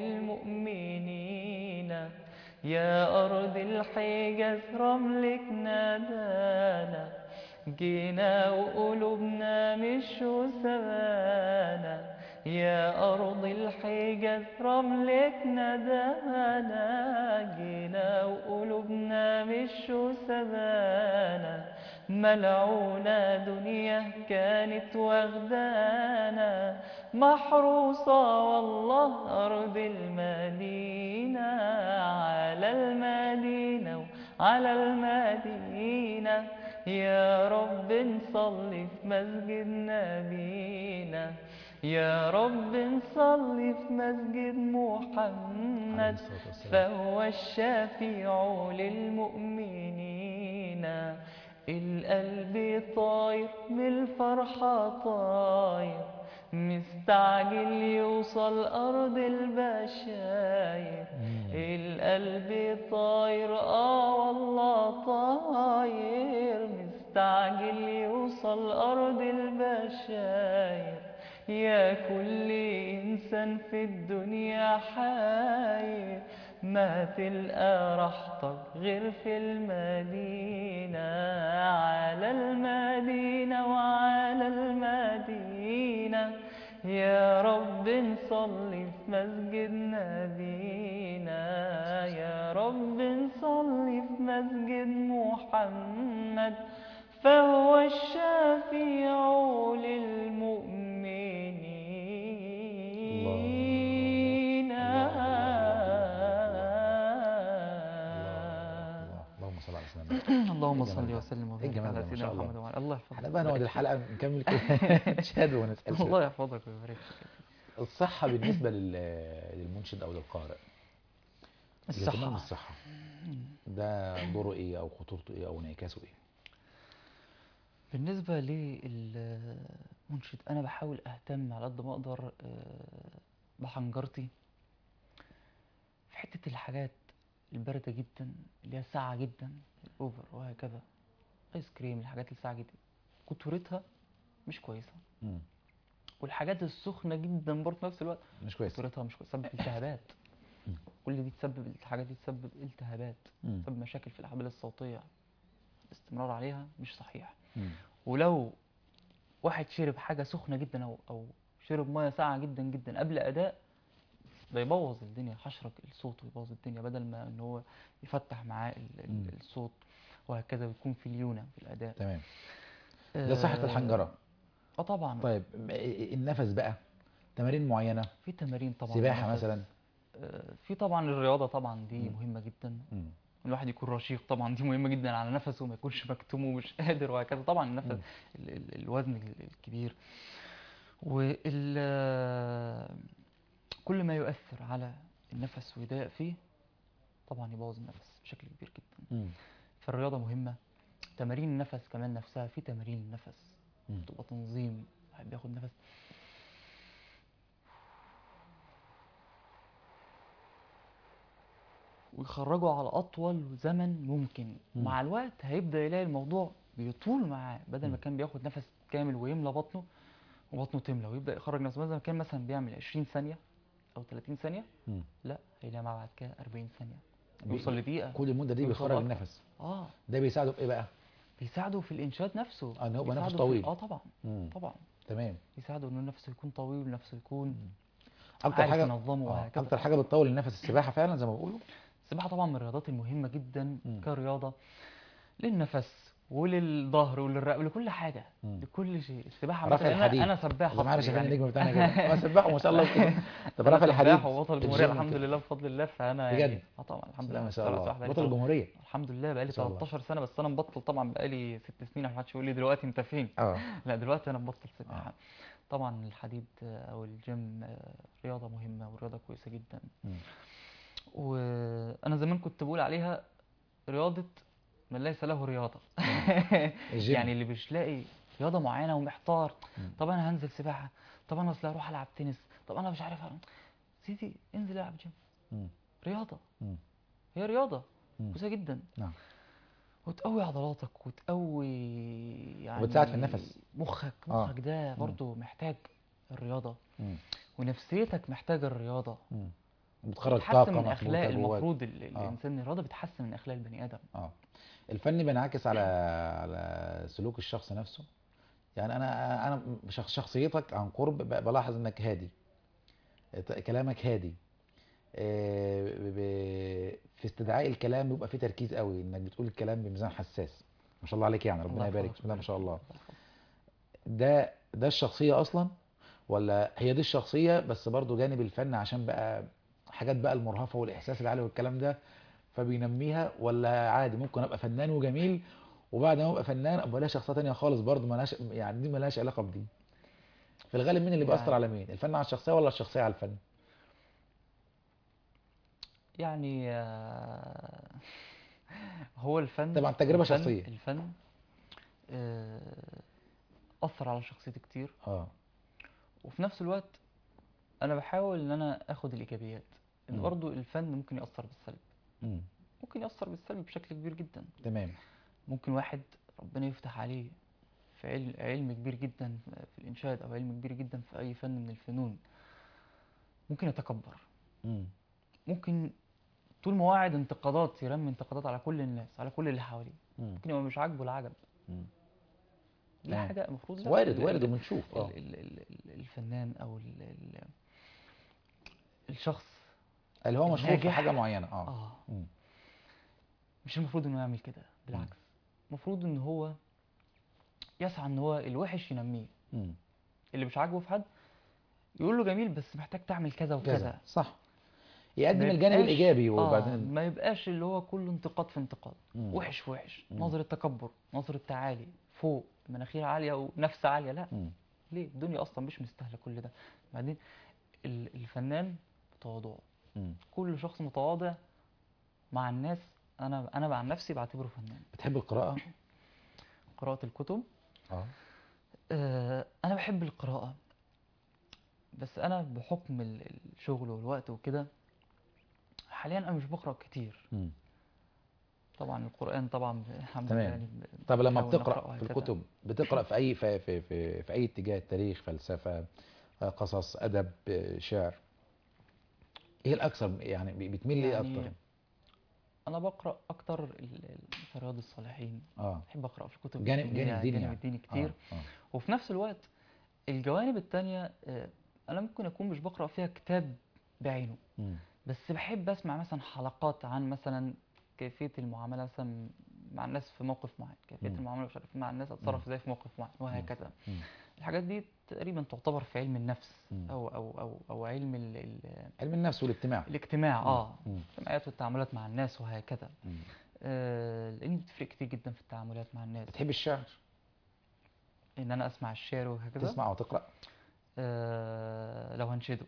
للمؤمنين يا أرض الحجاز رملك نادانا جينا وقلوبنا مش سبانا يا أرض الحجاز رملك نادانا جينا وقلوبنا مش سبانا ملعونة دنيا كانت واخدانا محروسة والله أرض المدينة على المدينة وعلى المدينة يا رب نصلي في مسجد نبينا يا رب نصلي في مسجد عليه محمد الصلاة والسلام. فهو الشفيع للمؤمنين القلب طاير من الفرحة طاير مستعجل يوصل أرض البشاير مم. القلب طاير آه والله طاير مستعجل يوصل أرض البشاير يا كل إنسان في الدنيا حاير ما تلقى راحتك غير في المدينة على المدينة وعلى المدينة يا رب نصلي في مسجد نبينا يا رب نصلي في مسجد محمد فهو الشفيع للمؤمنين الله اللهم صل على سيدنا اللهم الجمال صل ده. وسلم إيه وبارك الجمال على ده ما سيدنا شاء الله. محمد وعلى الله يحفظك احنا بقى نقعد ويبارك الحلقه نكمل كده نشهد ونسال فيك. الله يحفظك ويبارك فيك الصحه بالنسبه لل- للمنشد او للقارئ الاهتمام الصحة بالصحه ده دوره ايه او خطورته ايه او انعكاسه ايه بالنسبة للمنشد أنا بحاول أهتم على قد ما أقدر آه، بحنجرتي حته الحاجات البارده جدا اللي هي ساقعه جدا الاوفر وهكذا ايس كريم الحاجات الساقعه جدا كتورتها مش كويسه مم. والحاجات السخنه جدا برضه في نفس الوقت مش كويس كتورتها مش كويسه تسبب التهابات مم. كل دي تسبب الحاجات دي تسبب التهابات مم. تسبب مشاكل في الاحبال الصوتيه الاستمرار عليها مش صحيح مم. ولو واحد شرب حاجه سخنه جدا او او شرب ميه ساقعه جدا جدا قبل اداء ده يبوظ الدنيا حشرك الصوت ويبوظ الدنيا بدل ما ان هو يفتح معاه ال- ال- مم. الصوت وهكذا ويكون في ليونه في الاداء تمام ده صحة آه، الحنجرة اه طبعا طيب م- النفس بقى تمارين معينة في تمارين طبعا سباحة نفس. مثلا آه، في طبعا الرياضه طبعا دي مم. مهمه جدا مم. الواحد يكون رشيق طبعا دي مهمه جدا على نفسه وما يكونش مكتوم ومش قادر وهكذا طبعا النفس مم. ال- ال- الوزن ال- الكبير وال كل ما يؤثر على النفس ويضايق فيه طبعا يبوظ النفس بشكل كبير جدا مم. فالرياضه مهمه تمارين النفس كمان نفسها في تمارين النفس مم. تبقى تنظيم واحد بياخد نفس ويخرجه على اطول زمن ممكن مم. مع الوقت هيبدا يلاقي الموضوع بيطول معاه بدل ما مم. كان بياخد نفس كامل ويملى بطنه وبطنه تملى ويبدا يخرج نفسه مثلا كان مثلا بيعمل 20 ثانيه او 30 ثانيه مم. لا هيلاقي معاه بعد كده 40 ثانيه بي- يوصل لدقيقه كل المدة دي يوصل بيخرج أكتر. النفس اه ده بيساعده في ايه بقى؟ بيساعده في الانشاد نفسه آه، إن هو يبقى نفسه بيساعده في- طويل. اه طبعا مم. طبعا تمام يساعده انه نفسه يكون طويل ونفسه يكون اكتر عارف حاجة ينظمه آه، وهكذا اكتر حاجة بتطول النفس السباحة فعلا زي ما بيقولوا السباحه طبعا من الرياضات المهمه جدا مم. كرياضه للنفس وللظهر وللرقبه ولكل حاجه مم. لكل شيء السباحه رفع مثلا الحديد. انا انا سباح زي ما عارف أصلي شايفين يعني. النجم بتاعنا كده هو سباح وما شاء الله كده طب أنا رفع الحديد سباح وبطل الجمهوريه الجيم الحمد كده. لله بفضل الله فانا بجد؟ يعني اه طبعا الحمد لا لله ما شاء بشتغل الله سباحة بقالي بطل طبعاً- الجمهورية الحمد لله بقالي ما شاء الله. 13 سنه بس انا مبطل طبعا بقالي ست سنين عشان محدش يقول لي دلوقتي انت فين اه لا دلوقتي انا مبطل سباحه طبعا الحديد آه، او الجيم آه، رياضه مهمه ورياضه كويسه جدا مم. وانا زمان كنت بقول عليها رياضه من ليس له رياضه الجيم. يعني اللي مش لاقي رياضه معينه ومحتار مم. طب انا هنزل سباحه طب انا اصل هروح العب تنس طب انا مش عارف أعمل. سيدي انزل العب جيم مم. رياضه مم. هي رياضه مم. كويسه جدا نعم وتقوي عضلاتك وتقوي يعني وبتساعد في النفس. مخك آه. مخك ده مم. برضه محتاج الرياضه مم. ونفسيتك محتاجه الرياضه مم. بتخرج بتحسن طاقة من مخلوطة اخلاق جواك. المفروض ال- ال- آه. الانسان الرياضه بتحسن من اخلاق البني ادم اه الفن بينعكس على على سلوك الشخص نفسه يعني انا انا شخ- شخصيتك عن قرب ب- بلاحظ انك هادي ت- كلامك هادي آه، ب- ب- في استدعاء الكلام بيبقى فيه تركيز قوي انك بتقول الكلام بميزان حساس ما شاء الله عليك يعني ربنا الله يبارك يحفظك بسم الله ما شاء الله الله يحفظك. ده ده الشخصية اصلا ولا هي دي الشخصية بس برضو جانب الفن عشان بقى حاجات بقى المرهفة والاحساس العالي والكلام ده فبينميها ولا عادي ممكن ابقى فنان وجميل وبعد ما ابقى فنان ابقى لها شخصية تانية خالص برضو ملهاش يعني دي ملهاش علاقة بدي في الغالب مين اللي بيأثر يعني- على مين الفن على الشخصية ولا الشخصية على الفن يعني آه، هو الفن طبعا تجربة الفن شخصية. الفن آه، أثر على شخصيتي كتير اه وفي نفس الوقت أنا بحاول إن أنا آخد الإيجابيات إن مم. برضو الفن ممكن يأثر بالسلب مم. ممكن يأثر بالسلب بشكل كبير جدا تمام ممكن واحد ربنا يفتح عليه في علم, علم كبير جدا في الإنشاد أو علم كبير جدا في أي فن من الفنون ممكن يتكبر مم. ممكن طول ما هو قاعد انتقادات يرمي انتقادات على كل الناس على كل اللي حواليه مم. ممكن يبقى مش عاجبه العجب مم. دي تمام. حاجة المفروض لا وارد ال- وارد ال- وبنشوف اه ال- ال- ال- ال- الفنان أو ال- ال- الشخص اللي هو مشهور في الناجح. حاجة معينة اه آه مم. مش المفروض إنه يعمل كده بالعكس المفروض إن هو يسعى إن هو الوحش ينميه مم. اللي مش عاجبه في حد يقول له جميل بس محتاج تعمل كذا وكذا كذا صح يقدم ما الجانب يبقاش- الايجابي آه وبعدين ما يبقاش اللي هو كله انتقاد في انتقاد مم. وحش في وحش مم. نظرة تكبر نظرة تعالي فوق مناخير عالية ونفس عالية لا مم. ليه الدنيا اصلا مش مستاهله كل ده بعدين ال- الفنان تواضع مم. كل شخص متواضع مع الناس انا انا عن نفسي بعتبره فنان بتحب القراءة قراءه الكتب اه آه انا بحب القراءه بس انا بحكم ال- الشغل والوقت وكده حاليا انا مش بقرا كتير مم. طبعا القران طبعا الحمد تمام. لله يعني ب- طب لما بنحاول بتقرا نقرأه في هكذا. الكتب بتقرا في اي في في في, في اي اتجاه تاريخ فلسفه آه، قصص ادب آه، شعر ايه الاكثر يعني ب- بتميل ليه يعني اكتر انا بقرا اكتر ال- ال- في رياض الصالحين اه بحب اقرا في الكتب جانب الدينية، جانب ديني جانب يعني. الديني كتير آه. آه. وفي نفس الوقت الجوانب التانية آه، انا ممكن اكون مش بقرا فيها كتاب بعينه مم. بس بحب اسمع مثلا حلقات عن مثلا كيفيه المعامله مثلا مع الناس في موقف معين كيفيه مم. المعامله مش عارف مع الناس اتصرف ازاي في موقف معين وهكذا مم. الحاجات دي تقريبا تعتبر في علم النفس مم. او او او او علم ال ال علم النفس والاجتماع الاجتماع اه مم. الاجتماعات والتعاملات مع الناس وهكذا مم. آه لاني بتفرق كتير جدا في التعاملات مع الناس بتحب الشعر ان انا اسمع الشعر وهكذا تسمع او تقرا آه لو هنشده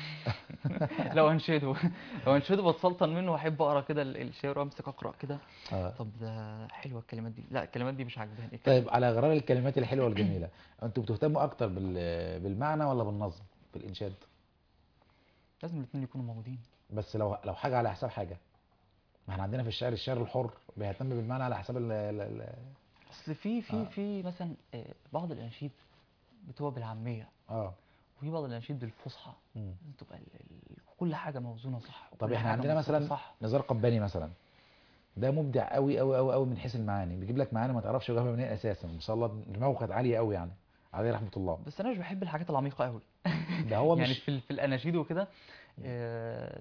لو هنشده لو هنشده بتسلطن منه واحب اقرا كده ال- الشعر وامسك اقرا كده آه. طب ده حلوه الكلمات دي لا الكلمات دي مش عاجباني طيب على غرار الكلمات الحلوه والجميله انتوا بتهتموا اكتر بال- بالمعنى ولا بالنظم في الانشاد لازم الاثنين يكونوا موجودين بس لو لو حاجه على حساب حاجه ما احنا عندنا في الشعر الشعر الحر بيهتم بالمعنى على حساب ال ال ال اصل في في آه. في مثلا آه، بعض الاناشيد بتبقى بالعاميه اه وفي بعض الاناشيد بالفصحى مم. تبقى ال- ال- كل حاجه موزونه صح طب وكل احنا حاجة عندنا موصوفة مثلا صح نزار قباني مثلا ده مبدع قوي قوي قوي قوي من حيث المعاني بيجيب لك معاني ما تعرفش جابها منين اساسا ما شاء الله دماغه كانت عاليه قوي يعني عليه رحمه الله بس انا مش بحب الحاجات العميقه قوي ده هو يعني مش في ال- في الاناشيد وكده آه،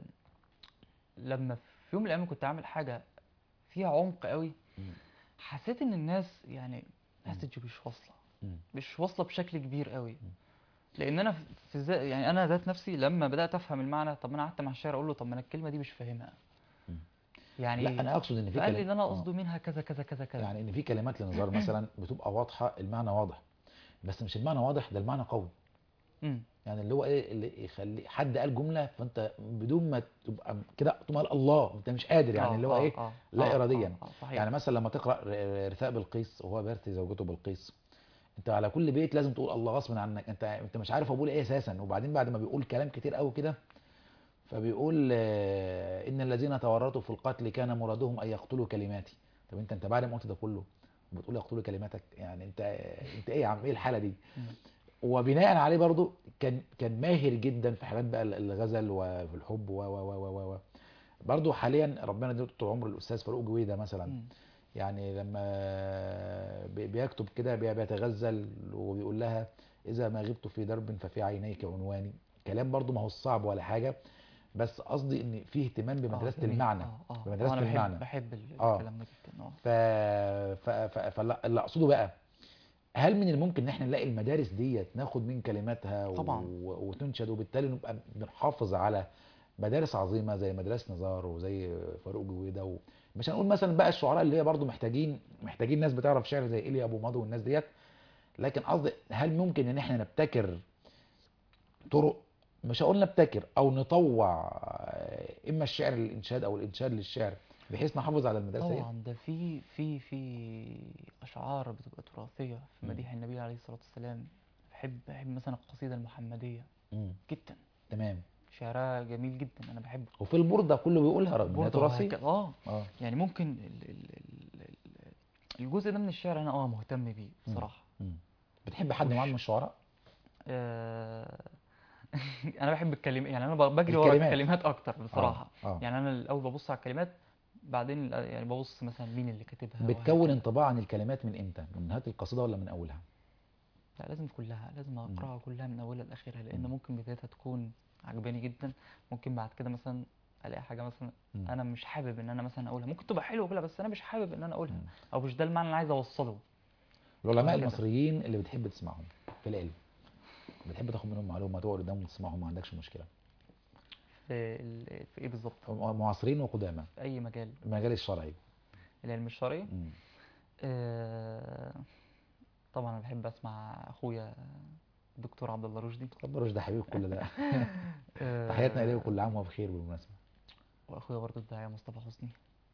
لما في يوم من الايام كنت عامل حاجه فيها عمق قوي مم. حسيت ان الناس يعني مسج مش واصله مم. مش واصله بشكل كبير قوي لان انا في- في ذات يعني انا ذات نفسي لما بدات افهم المعنى طب انا قعدت مع الشاعر اقول له طب ما انا الكلمه دي مش فاهمها مم. يعني لا انا اقصد ان في فقال لي كلام- ان انا آه. قصده منها كذا كذا كذا كذا يعني ان في كلمات لنزار مثلا بتبقى واضحه المعنى واضح بس مش المعنى واضح ده المعنى قوي مم. يعني اللي هو ايه اللي يخلي حد قال جمله فانت بدون ما تبقى كده تقوم قال الله انت مش قادر يعني آه، اللي هو آه، ايه آه، لا آه، إرادياً. آه، آه، صحيح يعني مثلا لما تقرا ر- رثاء بلقيس وهو بيرثي زوجته بلقيس انت على كل بيت لازم تقول الله غصب عنك انت انت مش عارف اقول ايه اساسا وبعدين بعد ما بيقول كلام كتير قوي كده فبيقول آه، ان الذين تورطوا في القتل كان مرادهم ان يقتلوا كلماتي طب انت انت بعد ما قلت ده كله بتقول يقتلوا كلماتك يعني انت انت ايه يا عم ايه الحاله دي مم. وبناء عليه برضو كان كان ماهر جدا في حاجات بقى الغزل وفي الحب و و و و و برضو حاليا ربنا يديله طول عمر الاستاذ فاروق جويده مثلا مم. يعني لما بي- بيكتب كده بي- بيتغزل وبيقول لها إذا ما غبت في درب ففي عينيك عنواني كلام برضو ما هو صعب ولا حاجة بس قصدي ان فيه اهتمام بمدرسة جميل. المعنى آه، آه. بمدرسة أنا بحب المعنى. بحب ال- آه. الكلام ده جدا اه ف... ف... ف... فاللي اقصده بقى هل من الممكن ان احنا نلاقي المدارس ديت ناخد من كلماتها و... طبعاً. وتنشد وبالتالي نبقى بنحافظ على مدارس عظيمه زي مدرسه نزار وزي فاروق جويده و... مش هنقول مثلا بقى الشعراء اللي هي برضو محتاجين محتاجين ناس بتعرف شعر زي ايليا ابو ماضي والناس ديت لكن قصدي هل ممكن ان احنا نبتكر طرق مش هقول نبتكر او نطوع آه، اما الشعر للانشاد او الانشاد للشعر بحيث نحافظ على المدرسه دي طبعا ده في في في اشعار بتبقى تراثيه في مم. مديح النبي عليه الصلاه والسلام بحب بحب مثلا القصيده المحمديه مم. جدا تمام شعرها جميل جدا انا بحبه وفي البردة كله بيقولها رغم انها برضه تراثية وهك- اه اه يعني ممكن ال ال ال ال الجزء ده من الشعر انا اه مهتم بيه مم. بصراحه مم. بتحب حد مش- معين من الشعراء؟ آه انا بحب الكلمات يعني انا ب- بجري ورا الكلمات. الكلمات اكتر بصراحه اه يعني انا الاول ببص على الكلمات بعدين يعني ببص مثلا مين اللي كاتبها بتكون وهكذا. انطباع عن الكلمات من امتى؟ من نهاية القصيدة ولا من أولها؟ لا لازم كلها لازم اقراها كلها من اولها لاخرها لان مم. ممكن بدايتها تكون عجباني جدا ممكن بعد كده مثلا الاقي حاجه مثلا مم. انا مش حابب ان انا مثلا اقولها ممكن تبقى حلوه كلها بس انا مش حابب ان انا اقولها مم. او مش ده المعنى اللي انا عايز اوصله العلماء وهكذا. المصريين اللي بتحب تسمعهم في العلم بتحب تاخد منهم معلومة تقعد قدامهم تسمعهم ما عندكش مشكلة في ال- في ايه بالظبط معاصرين وقدامى في اي مجال المجال الشرعي العلم الشرعي مم. آه، طبعا انا بحب اسمع اخويا الدكتور عبد الله رشدي رب رشد حبيب كل ده آه، تحياتنا إليه وكل عام وهو بخير بالمناسبة واخويا برضه الداعية مصطفى حسني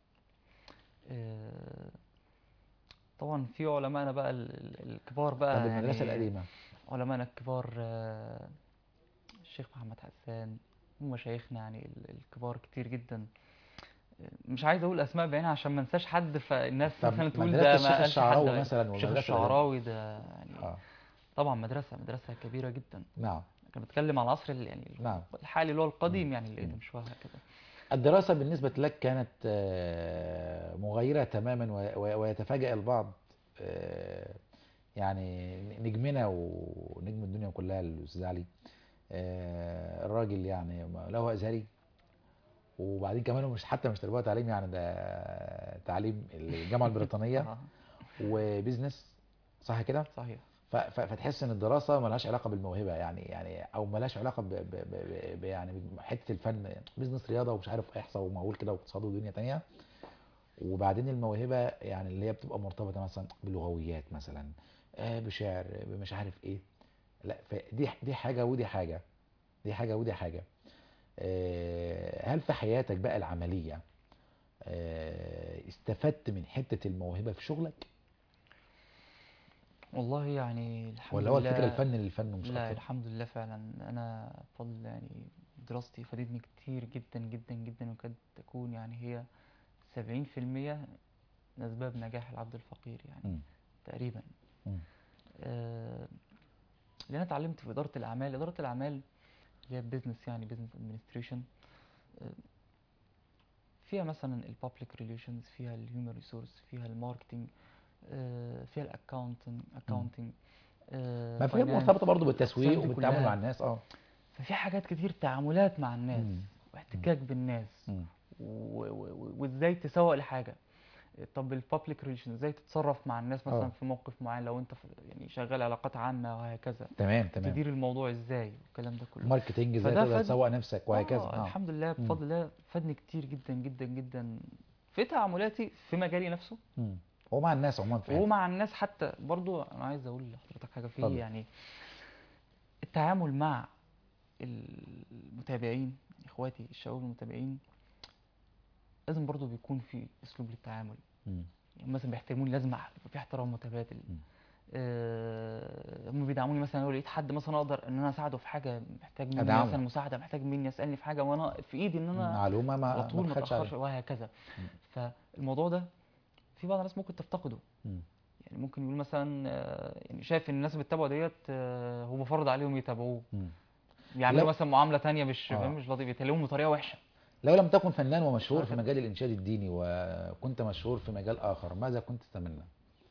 آه، طبعا في علمائنا بقى ال- ال- الكبار بقى طب المدرسة يعني القديمة علمائنا الكبار آه، الشيخ محمد حسان ومشايخنا يعني ال- الكبار كتير جدا مش عايز اقول اسماء بعينها عشان ما انساش حد فالناس طب مثلا تقول مدرسة ده الشيخ ما قالش حد الشعراوي غيره. مثلا الشيخ ومدرسة الشعراوي ده يعني اه طبعا مدرسه مدرسه كبيره جدا نعم انا بتكلم على العصر اللي يعني نعم. الحالي اللي هو القديم يعني اللي ده مش وها كده الدراسة بالنسبة لك كانت آه، مغايرة تماما و- و- ويتفاجأ البعض آه، يعني نجمنا ونجم الدنيا كلها الأستاذ علي آه، الراجل يعني لا هو أزهري وبعدين كمان هو مش حتى مش تربية تعليم يعني ده تعليم الجامعة البريطانية آه، وبيزنس صح كده؟ صحيح ف- ف- فتحس ان الدراسه ملهاش علاقه بالموهبه يعني يعني او ملهاش علاقه ب ب ب ب يعني بحته الفن بيزنس رياضه ومش عارف احصاء ومقاول كده واقتصاد ودنيا تانية وبعدين الموهبه يعني اللي هي بتبقى مرتبطه مثلا بلغويات مثلا آه، بشعر مش عارف ايه لا فدي دي حاجه ودي حاجه دي حاجه ودي حاجه آه، هل في حياتك بقى العمليه آه، استفدت من حته الموهبه في شغلك والله يعني الحمد ولا هو لله الفكره الفن للفن ومش لا اكتر الحمد لله فعلا انا بفضل يعني دراستي فادتني كتير جدا جدا جدا وقد تكون يعني هي 70% من اسباب نجاح العبد الفقير يعني مم. تقريبا مم. آه لان انا اتعلمت في اداره الاعمال اداره الاعمال اللي هي بزنس يعني بزنس ادمنستريشن فيها مثلا البابليك ريليشنز فيها الهيومن ريسورس فيها الماركتنج آه، فيها الاكاونتنج اكاونتنج ما في مرتبطه برضه بالتسويق الأقسام دي وبالتعامل كلها. مع الناس اه ففي حاجات كتير تعاملات مع الناس مم. واحتكاك بالناس مم. و- و- و- وازاي تسوق لحاجه طب البابليك ريليشن ازاي تتصرف مع الناس مثلا آه. في موقف معين لو انت في يعني شغال علاقات عامه وهكذا تمام تمام تدير الموضوع ازاي والكلام ده كله ماركتينج ازاي فده تقدر فاد- تسوق نفسك وهكذا آه اه الحمد لله مم. بفضل الله فادني كتير جدا جدا جدا في تعاملاتي في مجالي نفسه مم. ومع الناس عموما في حياتك. ومع الناس حتى برضو انا عايز اقول لحضرتك حاجه فيه اتفضل. يعني التعامل مع المتابعين اخواتي الشباب المتابعين لازم برضو بيكون في اسلوب للتعامل مم. يعني مثلا بيحترموني لازم يبقى في احترام متبادل مم. آه، هم بيدعموني مثلا لو لقيت حد مثلا اقدر ان انا اساعده في حاجه محتاج مني أدعمه. مثلا مساعده محتاج مني يسالني في حاجه وانا في ايدي ان انا معلومه ما على طول ما ما تخافش اتاخرش عليها وهكذا مم. فالموضوع ده في بعض الناس ممكن تفتقده مم. يعني ممكن يقول مثلا آه، يعني شايف ان الناس اللي بتتابعه ديت آه، هو بفرض عليهم يتابعوه مم. يعملوا لو- مثلا معامله تانية مش آه. مش لطيفه يتكلموا بطريقه وحشه لو لم تكن فنان ومشهور في هكذا. مجال الانشاد الديني وكنت مشهور في مجال اخر ماذا كنت تتمنى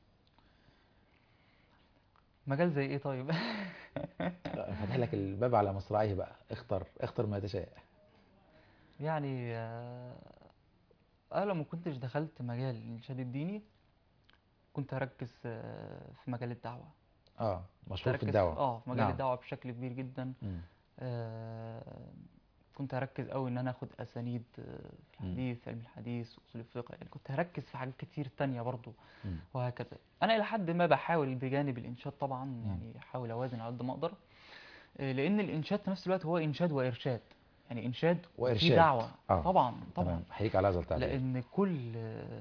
مجال زي ايه طيب فتح لك الباب على مصراعيه بقى اختر اختر ما تشاء يعني آه، انا لو ما كنتش دخلت مجال الانشاد الديني كنت هركز آه، في مجال الدعوه اه مشهور في هركز الدعوه اه في مجال نعم. الدعوه بشكل كبير جدا مم. آه، كنت هركز قوي ان انا اخد اسانيد آه، في مم. الحديث علم الحديث اصول الفقه يعني كنت هركز في حاجات كتير تانية برضو مم. وهكذا انا الى حد ما بحاول بجانب الانشاد طبعا يعني احاول اوازن على قد ما اقدر آه، لان الانشاد في نفس الوقت هو انشاد وارشاد يعني انشاد وإرشاد. في دعوه آه. طبعا طبعا تمام احييك على هذا التعبير لان كل آه،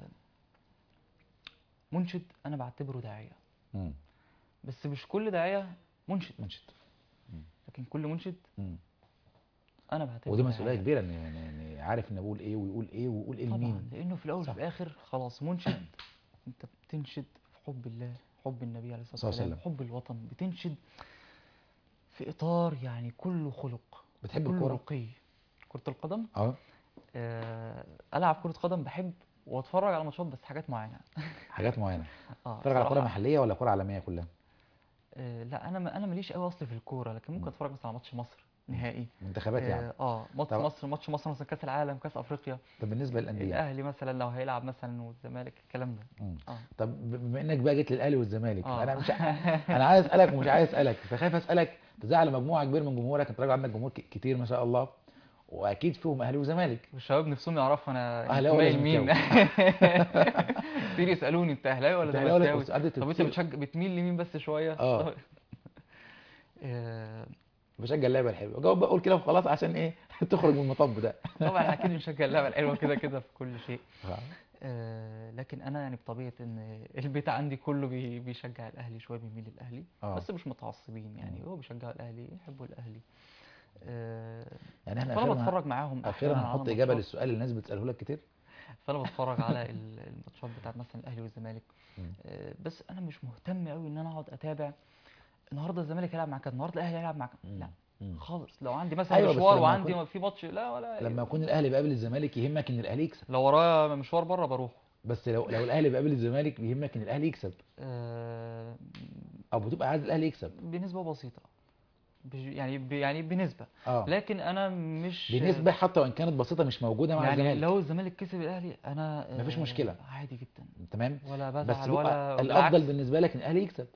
منشد انا بعتبره داعيه مم. بس مش كل داعيه منشد منشد لكن كل منشد مم. انا بعتبره ودي مسؤوليه داعية. كبيره ان إن- إن عارف ان اقول ايه ويقول ايه ويقول ايه طبعا لمين لانه في الاول صح. وفي الاخر خلاص منشد انت بتنشد في حب الله حب النبي عليه الصلاه صلى الله عليه والسلام حب الوطن بتنشد في اطار يعني كله خلق بتحب كله الكوره رقي كره القدم اه آه العب كره قدم بحب واتفرج على ماتشات بس حاجات معينه حاجات معينه اه تتفرج على كوره بصراحة، محليه ولا كوره عالميه كلها آه لا انا انا ماليش قوي اصلي في الكوره لكن ممكن مم. اتفرج مثلا على ماتش مصر نهائي منتخبات يعني اه, آه ماتش طب- مصر ماتش مصر مثلا كاس العالم كاس افريقيا طب بالنسبه للانديه الاهلي مثلا لو هيلعب مثلا والزمالك الكلام ده مم. اه طب بما انك بقى جيت للاهلي والزمالك آه. انا مش انا عايز اسالك ومش عايز اسالك فخايف اسالك تزعل مجموعه كبيره من جمهورك انت راجل عندك جمهور ك- كتير ما شاء الله واكيد فيهم اهلي وزمالك والشباب نفسهم يعرفوا انا أهلاوي ولا انتمائي لمين كتير يسالوني انت اهلاوي ولا أنت أهلاوي ولا زملكاوي بس- طب انت كتير. بتشجع بتميل لمين بس شويه آه. آه، بشجع اللعبه الحلوه جاوب بقول كده وخلاص عشان ايه تخرج من المطب ده طبعا احنا اكيد بنشجع اللعبه الحلوه كده كده في كل شيء آه، لكن انا يعني بطبيعه ان البيت عندي كله بي- بيشجع الاهلي شويه بيميل للاهلي اه بس مش متعصبين يعني هو بيشجعوا الاهلي يحبوا الاهلي آه، يعني احنا فانا اخيرا بتفرج معاهم اخيرا أحياناً على هنحط اجابه ماتشات. للسؤال اللي الناس بتساله لك كتير فانا بتفرج على ال- الماتشات بتاعت مثلا الاهلي والزمالك مم. آه، بس انا مش مهتم قوي ان انا اقعد اتابع النهارده الزمالك هيلعب مع كذا النهارده الاهلي هيلعب مع كذا لا مم. خالص لو عندي مثلا أيوة، بس مشوار لما وعندي يكون- في ماتش لا ولا لما يكون الاهلي بيقابل الزمالك يهمك ان الاهلي يكسب لو ورايا مشوار بره بروح بس لو لو الاهلي بيقابل الزمالك بيهمك ان الاهلي يكسب آه، او بتبقى عايز الاهلي يكسب بنسبه بسيطه بج- يعني ب- يعني بنسبه اه لكن انا مش بنسبه حتى وان كانت بسيطه مش موجوده مع يعني الزمالك لو الزمالك كسب الاهلي انا آه، مفيش مشكلة. عادي جدا تمام ولا بس بزعل بيبقى ولا الافضل بالعكس بالنسبه لك ان الاهلي يكسب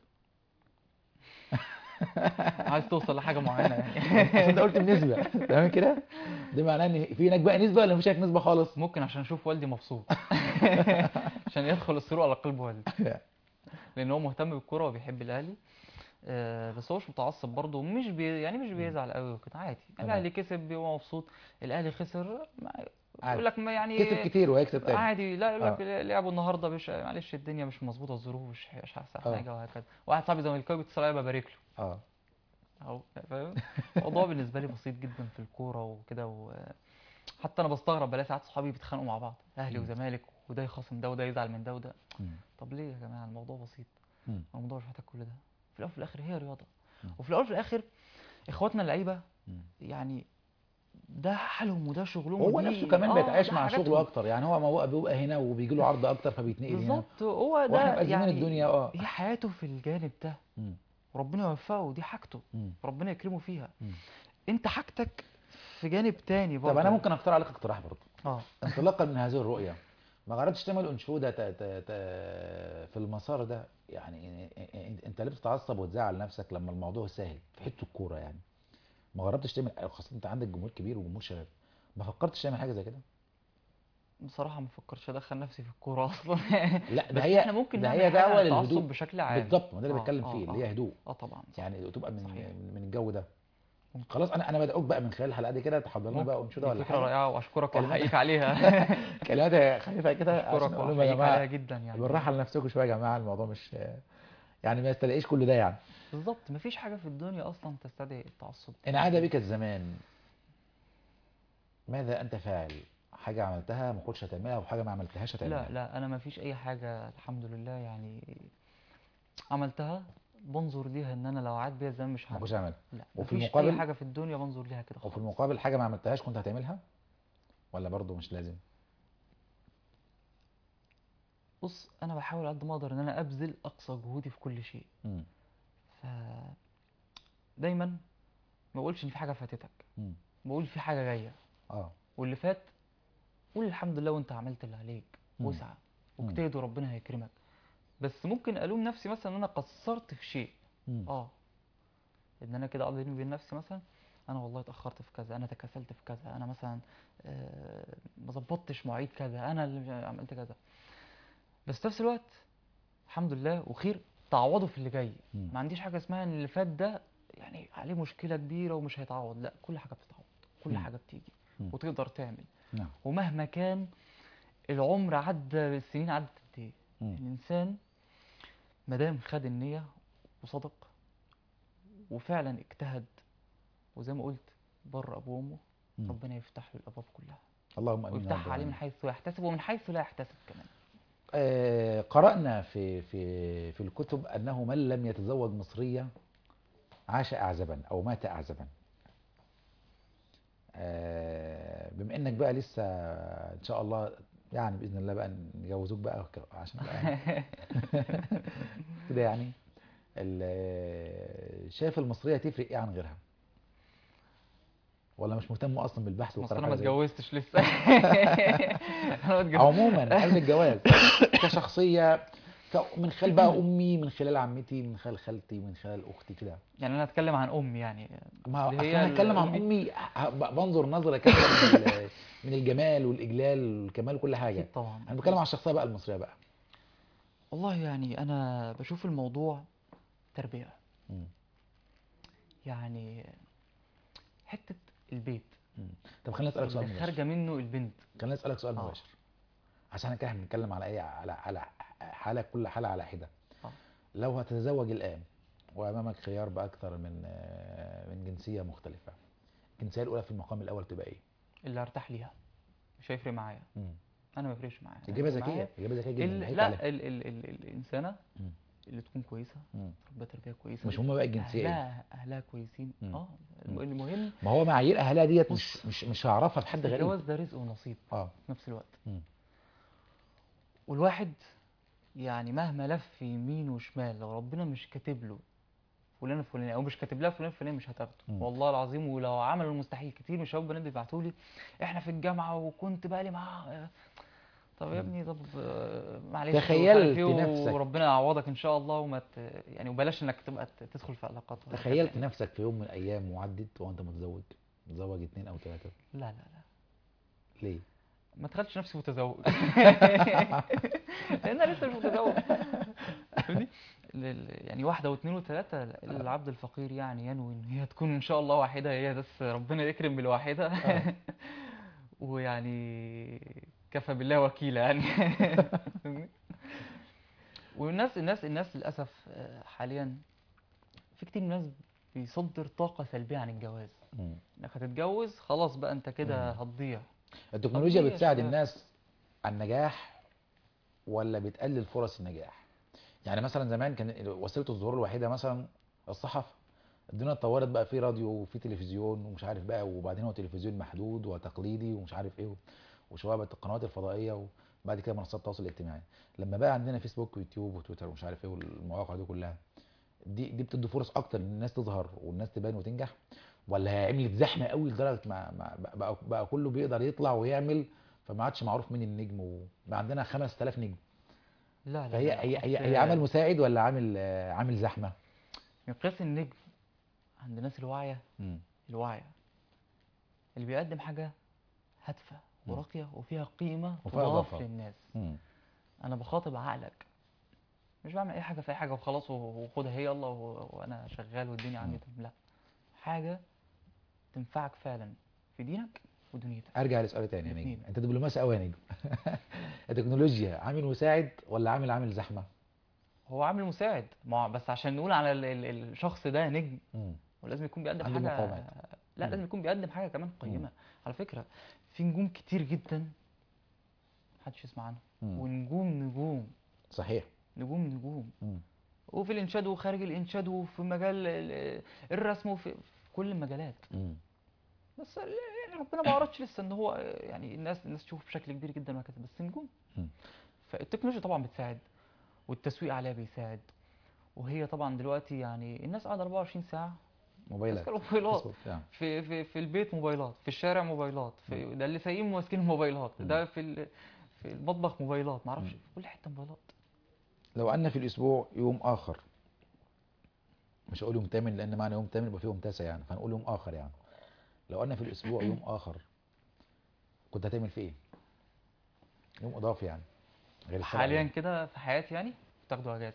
عايز توصل لحاجه معينه يعني اصل انت قلت بنسبه تمام كده ده معناه ان في هناك بقى نسبه ولا مفيش هناك نسبه خالص ممكن عشان اشوف والدي مبسوط عشان يدخل السرور على قلب والدي لان هو مهتم بالكوره وبيحب الاهلي آه، بس هو مش متعصب برضه مش بي يعني مش بيزعل قوي وكده عادي تمام. الاهلي كسب بيبقى مبسوط الاهلي خسر ما- عادي. يقول لك ما يعني كسب كتير وهيكسب تاني عادي لا يقول لك لعبوا النهارده مش معلش الدنيا مش مظبوطه الظروف مش مش احسن آه. حاجه وهكذا واحد صاحبي زملكاوي بيتصل عليا ببارك له اه اهو فاهم الموضوع بالنسبه لي بسيط جدا في الكوره وكده و... حتى انا بستغرب بلاقي ساعات صحابي بيتخانقوا مع بعض اهلي مم. وزمالك وده يخاصم ده وده يزعل من ده وده مم. طب ليه يا جماعه الموضوع بسيط مم. الموضوع مش محتاج كل ده في الاول وفي الاخر هي رياضه مم. وفي الاول وفي الاخر اخواتنا اللعيبه مم. يعني ده حالهم وده شغلهم هو ودي- نفسه كمان آه، بيتعايش ده مع حاجاتهم. شغله اكتر يعني هو ما هو بيبقى هنا وبيجي له عرض اكتر فبيتنقل هنا بالظبط هو ده واحنا مقسمين يعني الدنيا اه هي حياته في الجانب ده مم. وربنا يوفقه ودي حاجته مم. ربنا يكرمه فيها مم. انت حاجتك في جانب تاني برضه طب انا ممكن اقترح عليك اقتراح برضه اه انطلاقا من هذه الرؤيه ما جربتش تعمل انشوده ت- ت- ت- في المسار ده يعني إن- انت ليه بتتعصب وتزعل نفسك لما الموضوع سهل في حته الكوره يعني ما جربتش تعمل خاصه انت عندك جمهور كبير وجمهور شباب ما فكرتش تعمل حاجه زي كده بصراحه ما فكرتش ادخل نفسي في الكوره اصلا لا بس ده هي احنا ممكن ده نعمل هي حاجة دعوه عن التعصب للهدوء بشكل عام بالظبط ما ده اللي آه، بتكلم آه، فيه آه. اللي هي هدوء اه طبعا صح. يعني تبقى من صحيح. من الجو ده ممكن. خلاص انا انا بدعوك بقى من خلال الحلقه دي كده تحضر لنا بقى ممكن. انشوده دي ولا فكره حاجه رائعه واشكرك كلمات- واحييك عليها كلمات خفيفه كده عشان اشكرك اقول لهم يا واحييك عليها جماعه جدا يعني بالراحه لنفسكم شويه يا جماعه الموضوع مش يعني ما يستدعيش كل ده يعني بالظبط مفيش حاجه في الدنيا اصلا تستدعي التعصب إن عاد بك الزمان ماذا أنت فاعل؟ حاجة عملتها ما كنتش هتعملها وحاجة ما عملتهاش هتعملها لا لا انا ما فيش اي حاجه الحمد لله يعني عملتها بنظر ليها ان انا لو عاد بيا الزمان مش ما كنتش هعمل هعملها لا وفي مفيش المقابل- اي حاجه في الدنيا بنظر ليها كده وفي خالص المقابل حاجة ما عملتهاش كنت هتعملها ولا برضه مش لازم؟ بص انا بحاول قد ما اقدر ان انا ابذل اقصى جهودي في كل شيء مم. ف دايما ما بقولش ان في حاجه فاتتك مم. بقول في حاجه جايه اه واللي فات قول الحمد لله وانت عملت اللي عليك مم. وسعى مم. واجتهد وربنا هيكرمك بس ممكن الوم نفسي مثلا ان انا قصرت في شيء مم. اه ان انا كده اقعد بيني وبين نفسي مثلا انا والله اتاخرت في كذا انا تكاسلت في كذا انا مثلا آه، ما ظبطتش مواعيد كذا انا اللي عملت كذا بس في نفس الوقت الحمد لله وخير تعوضه في اللي جاي مم. ما عنديش حاجه اسمها ان اللي فات ده يعني عليه مشكله كبيره ومش هيتعوض لا كل حاجه بتتعوض كل مم. حاجه بتيجي مم. وتقدر تعمل نعم ومهما كان العمر عدى السنين عدت قد ايه مم. الانسان مادام خد النيه وصدق وفعلا اجتهد وزي ما قلت بر ابوه وامه مم. ربنا يفتح له الابواب كلها اللهم امين يا رب ويفتحها عليه من العالمين. حيث يحتسب ومن حيث لا يحتسب كمان آه قرأنا في في في الكتب أنه من لم يتزوج مصرية عاش أعزبا أو مات أعزبا آه بما إنك بقى لسه إن شاء الله يعني بإذن الله بقى نجوزوك بقى وك- عشان بقى كده يعني ال- شايف المصرية تفرق إيه عن غيرها؟ ولا مش مهتم أصلا بالبحث بس وقراءة انا ما حاجة زي كده؟ اتجوزتش لسه انا ما اتجوزتش عموما قبل الجواز كشخصيه ك- من خلال بقى امي من خلال عمتي من خلال خالتي من خلال اختي كده يعني انا اتكلم عن امي يعني ما أصل اصل هي انا هتكلم عن الأم دي- امي ه- ب- بنظر نظره كده من ال- من الجمال والاجلال والكمال وكل حاجه اكيد طبعا انا بتكلم عن الشخصيه بقى المصريه بقى والله يعني انا بشوف الموضوع تربيه مم. يعني حته البيت مم. طب خليني اسالك سؤال اللي مباشر خارجه منه البنت خليني اسالك سؤال آه. مباشر عشان كده احنا بنتكلم على ايه على على حاله كل حاله على حده آه. لو هتتزوج الان وامامك خيار باكثر من آه، من جنسيه مختلفه الجنسيه الاولى في المقام الاول تبقى ايه اللي ارتاح ليها مش هيفرق معايا مم. انا ما يفرقش معايا أنا اجابه يفرق ذكيه معايا اجابه ذكيه جدا ال... ناهيك لا عليها. ال... ال... ال... ال... الانسانه مم. اللي تكون كويسه مم. تربيها تربيه كويسه مش هم بقى الجنسيه إيه؟ اهلها اهلها كويسين مم. اه مم. المهم ما هو معايير اهلها ديت مش بص. مش مش هعرفها لحد غريب الجواز ده رزق ونصيب اه في نفس الوقت مم. والواحد يعني مهما لف يمين وشمال لو ربنا مش كاتب له فلان الفلاني او مش كاتب لها فلان الفلاني مش هتاخده مم. والله العظيم ولو عملوا المستحيل كتير من شباب بنات بيبعتوا لي احنا في الجامعه وكنت بقالي معاه طب يا مم. ابني طب آه، معلش ومش تخيلت عارف إيه نفسك. وربنا يعوضك ان شاء الله وما ت... يعني وبلاش انك تبقى ت- تدخل في علاقات وهكذا تخيلت يعني. نفسك في يوم من الايام وعدت وانت متزوج متزوج اتنين او ثلاثه لا لا لا ليه ما تخيلش نفسي متزوج لان انا لسه مش متزوج فاهمني؟ لل- يعني واحده واثنين وثلاثه العبد الفقير يعني ينوي ان هي تكون ان شاء الله واحده هي بس ربنا يكرم بالواحده آه. ويعني كفى بالله وكيلا يعني فاهمني؟ والناس الناس الناس للاسف آه، حاليا في كتير من الناس بيصدر طاقه سلبيه عن الجواز مم. انك هتتجوز خلاص بقى انت كده مم. هتضيع التكنولوجيا طب ليه يا بتساعد شباب؟ الناس على النجاح ولا بتقلل فرص النجاح يعني مثلا زمان كان وسيله الظهور الوحيده مثلا الصحافه الدنيا اتطورت بقى في راديو وفي تلفزيون ومش عارف بقى وبعدين هو تلفزيون محدود وتقليدي ومش عارف ايه وشويه بقت القنوات الفضائيه وبعد كده منصات التواصل الاجتماعي لما بقى عندنا فيسبوك ويوتيوب وتويتر ومش عارف ايه والمواقع دي كلها دي دي بتدي فرص اكتر ان الناس تظهر والناس تبان وتنجح ولا عملت زحمه قوي لدرجه ما, ما بقى, بقى كله بيقدر يطلع ويعمل فما عادش معروف مين النجم وبقى عندنا 5000 نجم لا لا فهي لا، هي هي, أصل هي عمل مساعد ولا عامل آه، عامل زحمه مقياس النجم عند الناس الواعية مم. الواعية اللي بيقدم حاجة هادفة مم. وراقية وفيها قيمة وفيها تضاف إضافة. للناس مم. أنا بخاطب عقلك مش بعمل أي حاجة في أي حاجة وخلاص و- وخدها هي يلا و- وأنا شغال والدنيا عندي مم. تمام لا حاجة تنفعك فعلا في دينك ودنيتك ارجع لسؤال تاني يا نجم الاتنين. انت دبلوماسي قوي يا نجم التكنولوجيا عامل مساعد ولا عامل عامل زحمه هو عامل مساعد ما هو بس عشان نقول على ال- ال- الشخص ده نجم مم. ولازم يكون بيقدم عنده حاجة مقاومات. لا مم. لازم يكون بيقدم حاجة كمان مم. قيمة على فكرة في نجوم كتير جدا محدش يسمع عنهم مم. ونجوم نجوم صحيح نجوم نجوم مم. وفي الإنشاد وخارج الإنشاد وفي مجال ال- الرسم وفي في كل المجالات مم. بس يعني ربنا ما أردش لسه إن هو يعني الناس الناس تشوفه بشكل كبير جدا وهكذا بس نجوم مم. فالتكنولوجيا طبعا بتساعد والتسويق عليها بيساعد وهي طبعا دلوقتي يعني الناس قاعدة 24 ساعة موبايلات ماسكة الموبايلات فيسبوك، نعم. في في في البيت موبايلات في الشارع موبايلات في ده اللي سايقين ماسكين موبايلات مم. ده في ال- في المطبخ موبايلات معرفش مم. في كل حته موبايلات لو ان في الاسبوع يوم اخر مش هقول يوم تامن لان معنى يوم تامن يبقى فيه يوم تاسع يعني فهنقول يوم اخر يعني لو ان في الاسبوع يوم اخر كنت هتعمل فيه ايه يوم اضافي يعني غير السبع حاليا أيام. كده في حياتي يعني تاخدوا اجازه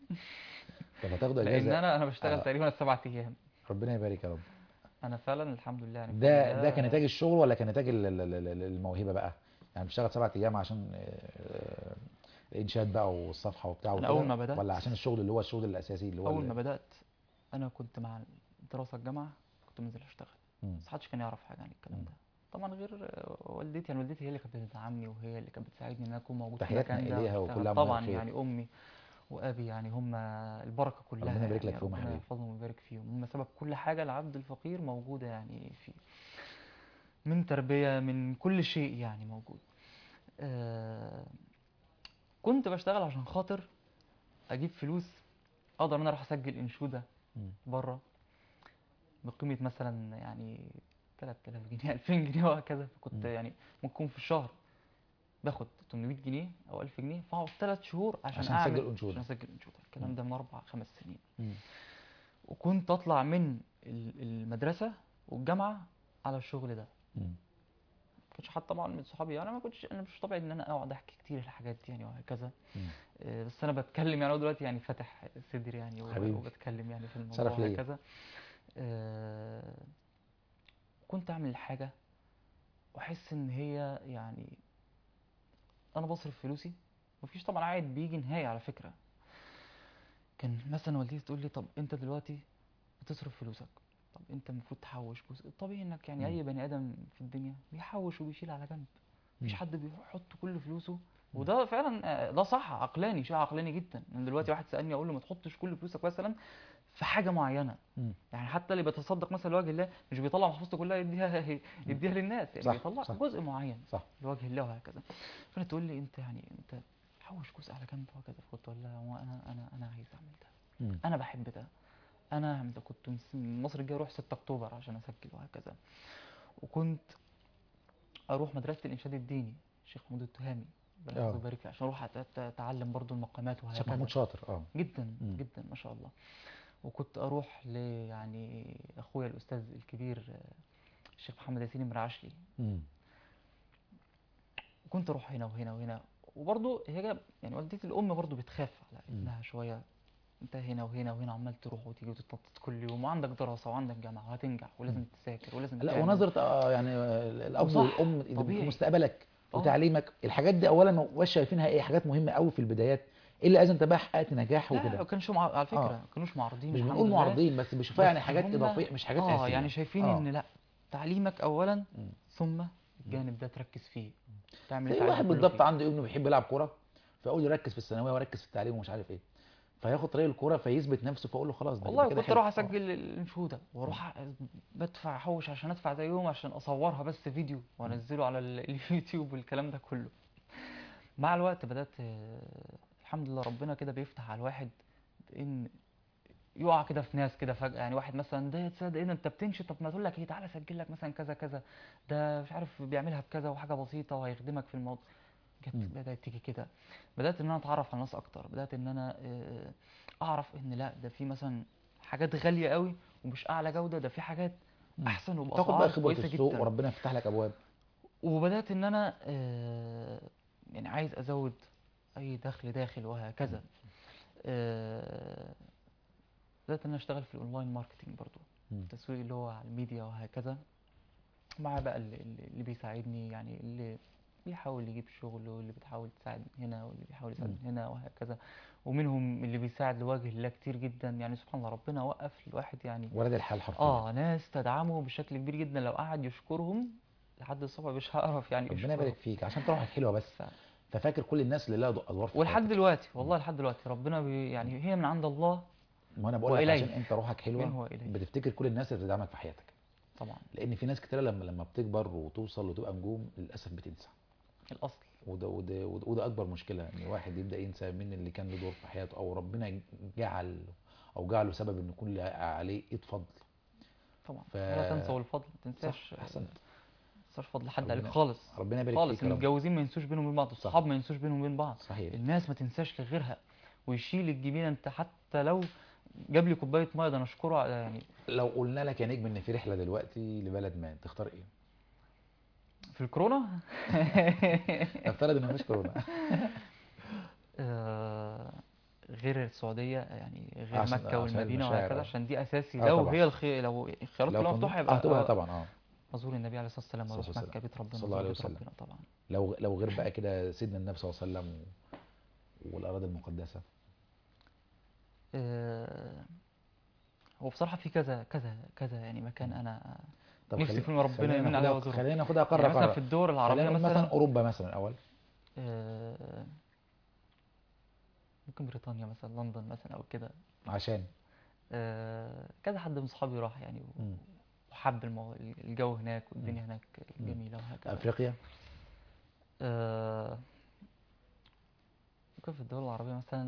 طب هتاخدوا لان اجازه انا انا بشتغل آه. تقريبا سبعة ايام ربنا يبارك يا رب انا فعلا الحمد لله يعني ده بفضل ده الله كنتاج الشغل ولا كنتاج ال- ال- ال- ال- الموهبه بقى يعني بتشتغل سبعة ايام عشان آه، الانشاد بقى والصفحه وبتاع أنا وكده أول ما بدأت- ولا عشان الشغل اللي هو الشغل الاساسي اللي هو اول ال- ما بدات انا كنت مع الدراسه الجامعه كنت منزل اشتغل مم. بس محدش كان يعرف حاجه عن الكلام مم. ده طبعا غير آه، والدتي يعني والدتي هي اللي كانت بتدعمني وهي اللي كانت بتساعدني ان انا اكون موجود في تحياتنا المكان ده إليها وأشتغل. وكل عام وهي طبعا بخير. يعني امي وابي يعني هم البركه كلها ربنا يبارك لك يعني فيهم يا ربنا حبيبي. يحفظهم ويبارك فيهم هم سبب كل حاجه العبد الفقير موجوده يعني في من تربيه من كل شيء يعني موجود آه كنت بشتغل عشان خاطر اجيب فلوس اقدر ان انا اروح اسجل انشوده مم. بره بقيمه مثلا يعني 3000 جنيه 2000 جنيه وهكذا فكنت مم. يعني ممكن في الشهر باخد 800 جنيه او 1000 جنيه فاقعد ثلاث شهور عشان, عشان اعمل تسجل أنشودة. عشان اسجل انشوده الكلام مم. ده من اربع خمس سنين مم. وكنت اطلع من ال- المدرسه والجامعه على الشغل ده مم. ما كانش حد طبعا من صحابي انا ما كنتش انا مش طبيعي ان انا اقعد احكي كتير الحاجات دي يعني وهكذا مم. آه، بس انا بتكلم يعني أنا دلوقتي يعني فاتح صدري يعني و- حبيبي. وبتكلم يعني في الموضوع شرف ليا. وهكذا آه، كنت اعمل الحاجه واحس ان هي يعني انا بصرف فلوسي مفيش طبعا عائد بيجي نهائي على فكره كان مثلا والدتي تقول لي طب انت دلوقتي بتصرف فلوسك طب انت المفروض تحوش جزء الطبيعي انك يعني مم. اي بني ادم في الدنيا بيحوش وبيشيل على جنب مفيش مم. حد بيحط كل فلوسه وده فعلا آه، ده صح عقلاني شيء عقلاني جدا ان دلوقتي واحد سالني اقول له ما تحطش كل فلوسك مثلا في حاجه معينه مم. يعني حتى اللي بيتصدق مثلا لوجه الله مش بيطلع محفظته كلها يديها يديها للناس يعني صح، بيطلع صح. جزء معين صح لوجه الله وهكذا فانا تقول لي انت يعني انت حوش جزء على جنب وهكذا فقلت له لا هو انا انا انا عايز اعمل ده مم. انا بحب ده انا هعمل ده كنت من الس- من مصر الجايه اروح 6 اكتوبر عشان اسجل وهكذا وكنت اروح مدرسه الانشاد الديني الشيخ محمود التهامي ربنا آه. يحفظه ويبارك فيه عشان اروح أت- أت- اتعلم برضو المقامات شيخ وهكذا محمود شاطر اه جدا مم. جدا ما شاء الله وكنت اروح ل يعني اخويا الاستاذ الكبير آه، الشيخ محمد ياسين المرعشلي مم. وكنت اروح هنا وهنا وهنا وبرضه هي جا- يعني والدتي الام برضه بتخاف على مم. ابنها شويه انت هنا وهنا وهنا عمال تروح وتيجي وتتنطط كل يوم وعندك دراسه وعندك جامعه وهتنجح ولازم تذاكر ولازم لا تعمل. ونظرة آه، يعني آه، الاب وصح، والام طبيعي. مستقبلك آه. وتعليمك الحاجات دي اولا ما بقاش شايفينها ايه حاجات مهمه قوي في البدايات الا اذا انت بقى حققت نجاح لا ما وكده كانش مع... على فكره آه. ما كانوش معارضين مش الحمد بنقول لله. معارضين بس بيشوفوها يعني بس حاجات هم- اضافيه مش حاجات اه اساسيه يعني شايفين آه. ان لا تعليمك اولا مم. ثم الجانب ده تركز فيه تعمل زي التعليم واحد كله بالضبط فيه. عنده ابنه بيحب يلعب كوره فاقول له ركز في الثانويه وركز في التعليم ومش عارف ايه فياخد طريق الكوره فيثبت نفسه فاقول له خلاص ده والله يبقى كده كنت حلو. اروح آه. اسجل الانشوده واروح أ- بدفع احوش عشان ادفع زيهم عشان اصورها بس فيديو وانزله على ال- اليوتيوب والكلام ده كله مع الوقت بدات آه، الحمد لله ربنا كده بيفتح على الواحد ان يقع كده في ناس كده فجاه يعني واحد مثلا ده تصدق ايه ده انت بتنشي طب ما تقول لك ايه تعالى اسجل لك مثلا كذا كذا ده مش عارف بيعملها بكذا وحاجه بسيطه وهيخدمك في الموضوع جت مم. بدات تيجي كده بدات ان انا اتعرف على الناس اكتر بدات ان انا آه، اعرف ان لا ده في مثلا حاجات غاليه قوي ومش اعلى جوده ده في حاجات مم. احسن تاخد بقى وباسعار خبره كويسه السوق جدا وربنا يفتح لك ابواب وبدات ان انا آه، يعني عايز ازود اي دخل داخل وهكذا آه، بدات ان انا اشتغل في الاونلاين ماركتنج برضو مم. التسويق اللي هو على الميديا وهكذا مع بقى اللي, اللي اللي بيساعدني يعني اللي بيحاول يجيب شغل واللي بتحاول تساعد من هنا واللي بيحاول يساعد مم. من هنا وهكذا ومنهم اللي بيساعد لوجه الله كتير جدا يعني سبحان الله ربنا وقف الواحد يعني ولد الحال حرفيا اه ناس تدعمه بشكل كبير جدا لو قعد يشكرهم لحد الصبح مش هعرف يعني ربنا يشكرهم. يبارك فيك عشان تروحك حلوه بس فعلا. ففاكر كل الناس اللي لها ادوار في ولحد حياتك. دلوقتي والله لحد دلوقتي ربنا بي يعني هي من عند الله ما انا بقول لك وإليه. عشان انت روحك حلوه منه وإليه. بتفتكر كل الناس اللي بتدعمك في حياتك طبعا لان في ناس كتير لما لما بتكبر وتوصل وتبقى نجوم للاسف بتنسى الاصل وده وده وده, وده اكبر مشكله ان واحد يبدا ينسى مين اللي كان له دور في حياته او ربنا جعل او جعله سبب ان يكون عليه ايد فضل طبعا ف- ولا تنسوا الفضل ما تنساش صح احسنت ما تنساش فضل حد ربنا- عليك خالص ربنا يبارك خالص فيك يا رب. المتجوزين ما ينسوش بينهم وبين بعض الصحاب ما ينسوش بينهم وبين بعض صحيح الناس ما تنساش لغيرها ويشيل الجميله انت حتى لو جاب لي كوبايه ميه ده انا اشكره على- يعني لو قلنا لك يا نجم ان في رحله دلوقتي لبلد ما تختار ايه؟ في الكورونا نفترض ان مفيش كورونا آه، غير السعوديه يعني غير عشان- مكه عشان والمدينه المشاعر، وهكذا آه. عشان دي اساسي آه لو طبعا. هي الخير لو الخيارات لو كلها كن- مفتوحه اه يبقى تبقى آه، طبعا اه ازور النبي عليه الصلاه والسلام صلى واروح الله عليه مكه بيت ربنا صلى الله عليه وزور بيت وسلم. ربنا طبعا لو لو غير بقى كده سيدنا النبي صلى الله عليه وسلم و- والاراضي المقدسه آه، هو بصراحه في كذا كذا كذا يعني مكان انا طب نفسي خلي- فيهم ربنا خلينا يمن عليها ناخدها- وزورها. خلينا ناخدها قاره يعني مثلا قاره في الدول العربيه خلينا نقول مثلا مثلا اوروبا مثلا الاول آه، ممكن بريطانيا مثلا لندن مثلا او كده عشان آه، كذا حد من صحابي راح يعني و- مم. وحب المو... الجو هناك والدنيا هناك جميله وهكذا افريقيا آه، ممكن في الدول العربيه مثلا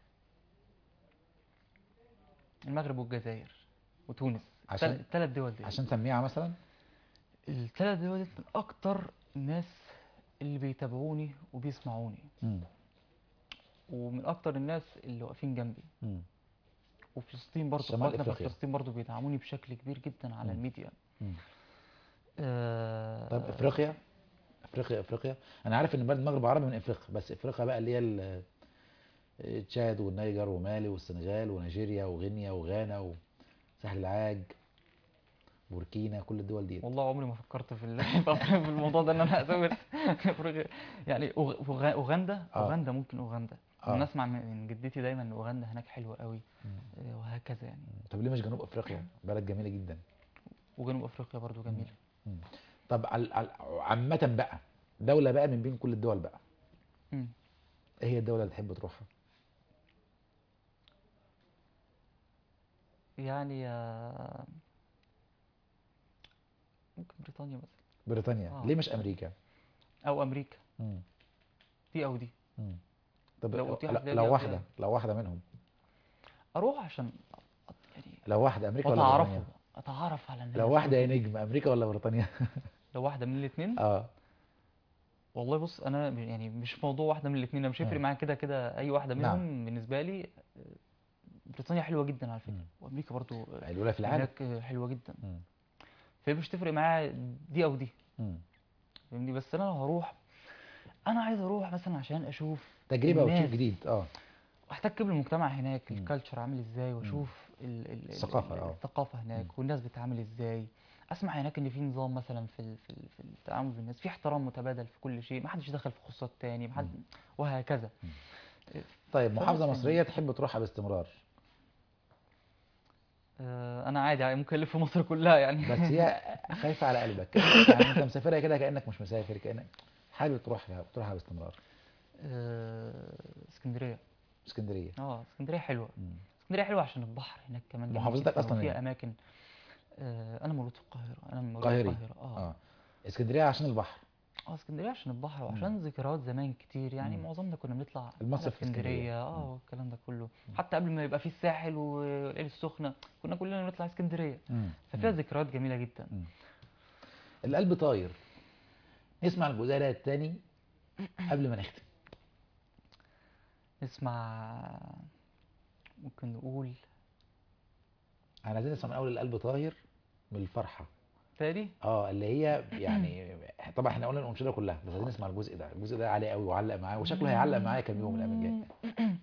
المغرب والجزائر وتونس عشان- الثلاث دول دي عشان سميعه مثلا الثلاث دول دي من اكتر الناس اللي بيتابعوني وبيسمعوني مم. ومن اكتر الناس اللي واقفين جنبي مم. وفلسطين برضه شمال اخواتنا في أفريقيا. فلسطين برضه بيدعموني بشكل كبير جدا على مم. الميديا مم. آه طب افريقيا افريقيا افريقيا انا عارف ان بلد المغرب عربي من افريقيا بس افريقيا بقى اللي هي ال- تشاد والنيجر ومالي والسنغال ونيجيريا وغينيا وغانا وساحل العاج بوركينا كل الدول دي والله عمري ما فكرت في ال- في أفريقيا في الموضوع ده ان انا اسافر افريقيا يعني أوغ- أوغ- اوغندا آه. اوغندا ممكن اوغندا آه. انا اسمع من من جدتي دايما ان اوغندا هناك حلوه قوي مم. آه، وهكذا يعني طب ليه مش جنوب افريقيا بلد جميله جدا وجنوب افريقيا برضو جميله مم. طب عل- عل- عامة بقى دولة بقى من بين كل الدول بقى مم. ايه هي الدولة اللي تحب تروحها؟ يعني آه، ممكن بريطانيا مثلا بريطانيا آه. ليه مش امريكا؟ او امريكا مم. دي او دي مم. طب لو لو, أتيحت لي لو الأوجه. واحدة لو واحدة منهم اروح عشان يعني لو واحدة امريكا ولا واتعرفوا بريطانيا؟ اتعرف على الناس لو واحدة يا نجم امريكا ولا بريطانيا؟ لو واحده من الاثنين اه والله بص انا ب- يعني مش موضوع واحده من الاثنين انا مش هيفرق مم. معايا كده كده اي واحده نعم. منهم بالنسبه لي آه، بريطانيا حلوه جدا على فكره مم. وامريكا برضو آه، الاولى في العالم هناك آه، حلوه جدا مم. فهي مش تفرق معايا دي او دي مم. فاهمني بس انا لو هروح انا عايز اروح مثلا عشان اشوف تجربة وشيء الناس. جديد اه واحتك بالمجتمع هناك مم. الكالتشر عامل ازاي واشوف ال ال الثقافة، ال- آه. الثقافه هناك مم. والناس بتتعامل ازاي اسمع هناك ان في نظام مثلا في ال- في ال- في التعامل بالناس في احترام متبادل في كل شيء ما حدش دخل في خصوصات تاني ما حد مم. وهكذا طيب فبس محافظة يعني- مصرية تحب تروحها باستمرار آه، انا عادي يعني ممكن الف في مصر كلها يعني بس هي خايفة على قلبك يعني انت مسافرها كده كأنك مش مسافر كأنك حابب تروحها تروحها باستمرار آه، اسكندريه اسكندرية اه اسكندريه حلوه مم. اسكندريه حلوه عشان البحر هناك كمان جميل محافظتك جداً أصلاً وفيها إيه؟ اماكن آه، انا مولود في القاهره انا من مولود قاهري. القاهره اه اه اسكندرية عشان البحر اه اسكندريه عشان البحر وعشان ذكريات زمان كتير يعني مم. معظمنا كنا بنطلع المصيف على في اسكندرية. اسكندريه اه مم. والكلام ده كله حتى قبل ما يبقى فيه الساحل والعين السخنه كنا كلنا بنطلع اسكندريه مم. ففيها مم. ذكريات جميله جدا القلب طاير نسمع الجزء ده التاني قبل ما نختم نسمع ممكن نقول احنا عايزين نسمع من اول القلب طاير من الفرحة تاني اه اللي هي يعني طبعا احنا قلنا الانشوده كلها بس عايزين نسمع الجزء ده الجزء ده عالي قوي وعلق معايا وشكله هيعلق معايا كام يوم من الايام الجايه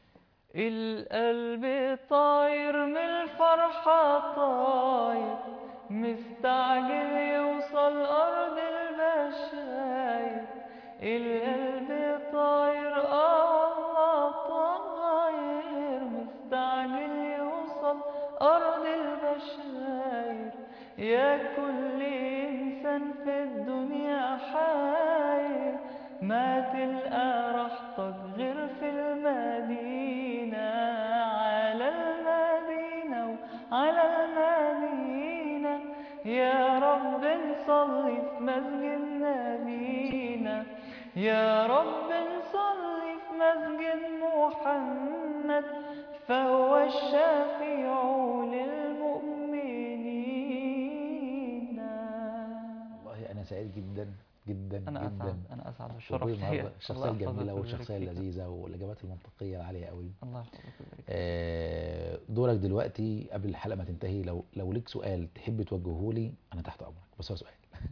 القلب طاير من الفرحة طاير مستعجل يوصل أرض البشاير القلب طاير آه والله طاير مستعجل يوصل أرض البشاير يا كل إنسان في الدنيا حاير ما تلقى راحتك غير في المدينة على المدينة وعلى المدينة يا رب نصلي في مسجد نبينا يا رب نصلي في مسجد محمد فهو الشفيع للمؤمنين والله انا سعيد جدا جدا انا جدا اسعد انا اسعد والشرف وكل ليا النهارده الشخصيه الله يحفظك الجميله ويبارك والشخصيه فيك. اللذيذه والاجابات المنطقيه العاليه قوي الله يحفظك ويبارك فيك. آه، دورك دلوقتي قبل الحلقه ما تنتهي لو لو ليك سؤال تحب توجهه لي انا تحت امرك بس هو سؤال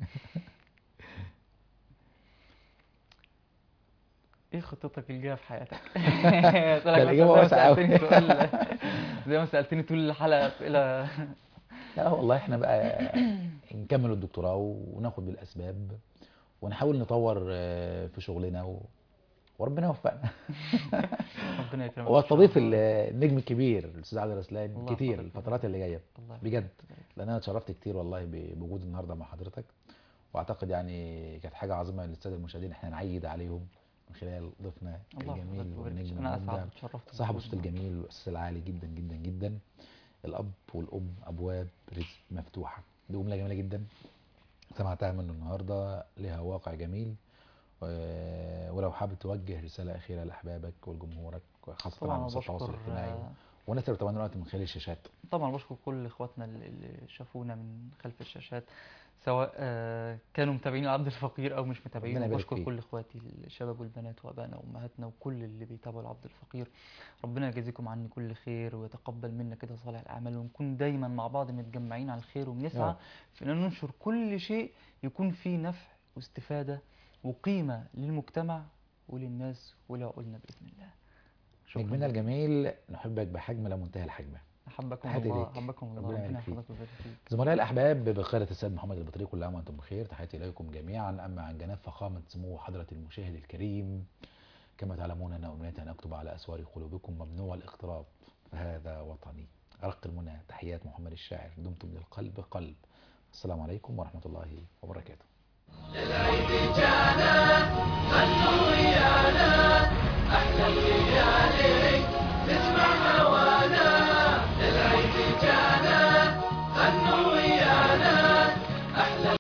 ايه خطتك الجايه في حياتك؟ ده الإجابة واسعة أوي. سألتني سؤال زي ما سألتني طول الحلقة أسئلة لا والله احنا بقى نكمل الدكتوراه وناخد بالاسباب ونحاول نطور آه، في شغلنا و... وربنا يوفقنا ربنا يكرمك واستضيف إن شاء الله. النجم الكبير الاستاذ عادل رسلان الله كتير يحفظك. الفترات اللي جايه الله يحفظك. بجد لان انا اتشرفت كتير والله ب- بوجود النهارده مع حضرتك واعتقد يعني كانت حاجه عظيمه للساده المشاهدين احنا نعيد عليهم من خلال ضيفنا الله الجميل يحفظك ويبارك فيك. والنجم أنا المبدع أسعد وتشرفت صاحب بوجودك الصوت معك. الجميل والاحساس العالي جدا جدا جدا الاب والام ابواب رزق مفتوحه دي جمله جميله جدا سمعتها منه النهارده لها واقع جميل و- ولو حابب توجه رساله اخيره لاحبابك ولجمهورك خاصه طبعا على أنا وسائل التواصل بشكر الاجتماعي آه، والناس اللي بتابعونا دلوقتي من خلال الشاشات طبعا بشكر كل اخواتنا اللي اللي شافونا من خلف الشاشات سواء آه، كانوا متابعين العبد الفقير او مش ربنا متابعين يبارك وبشكر فيك. كل اخواتي الشباب والبنات وابائنا وامهاتنا وكل اللي بيتابعوا العبد الفقير ربنا يجازيكم عني كل خير ويتقبل منا كده صالح الاعمال ونكون دايما مع بعض متجمعين على الخير يا وبنسعى رب. في ان ننشر كل شيء يكون فيه نفع واستفاده وقيمه للمجتمع وللناس ولعقولنا باذن الله شكرا نجمنا لكم. الجميل نحبك بحجم لا منتهى الحجم احبكم تحياتي الله ليك. احبكم الله ربنا ربنا يبارك فيك. يحفظك ويبارك فيك زملائي الاحباب بقياده السيد محمد البطريق كل عام وانتم بخير تحياتي اليكم جميعا اما عن جناب فخامه سمو حضره المشاهد الكريم كما تعلمون ان امنيتي ان اكتب على اسوار قلوبكم ممنوع الاقتراب فهذا وطني ارق المنى تحيات محمد الشاعر دمتم للقلب قلب السلام عليكم ورحمة الله وبركاته العيد جاء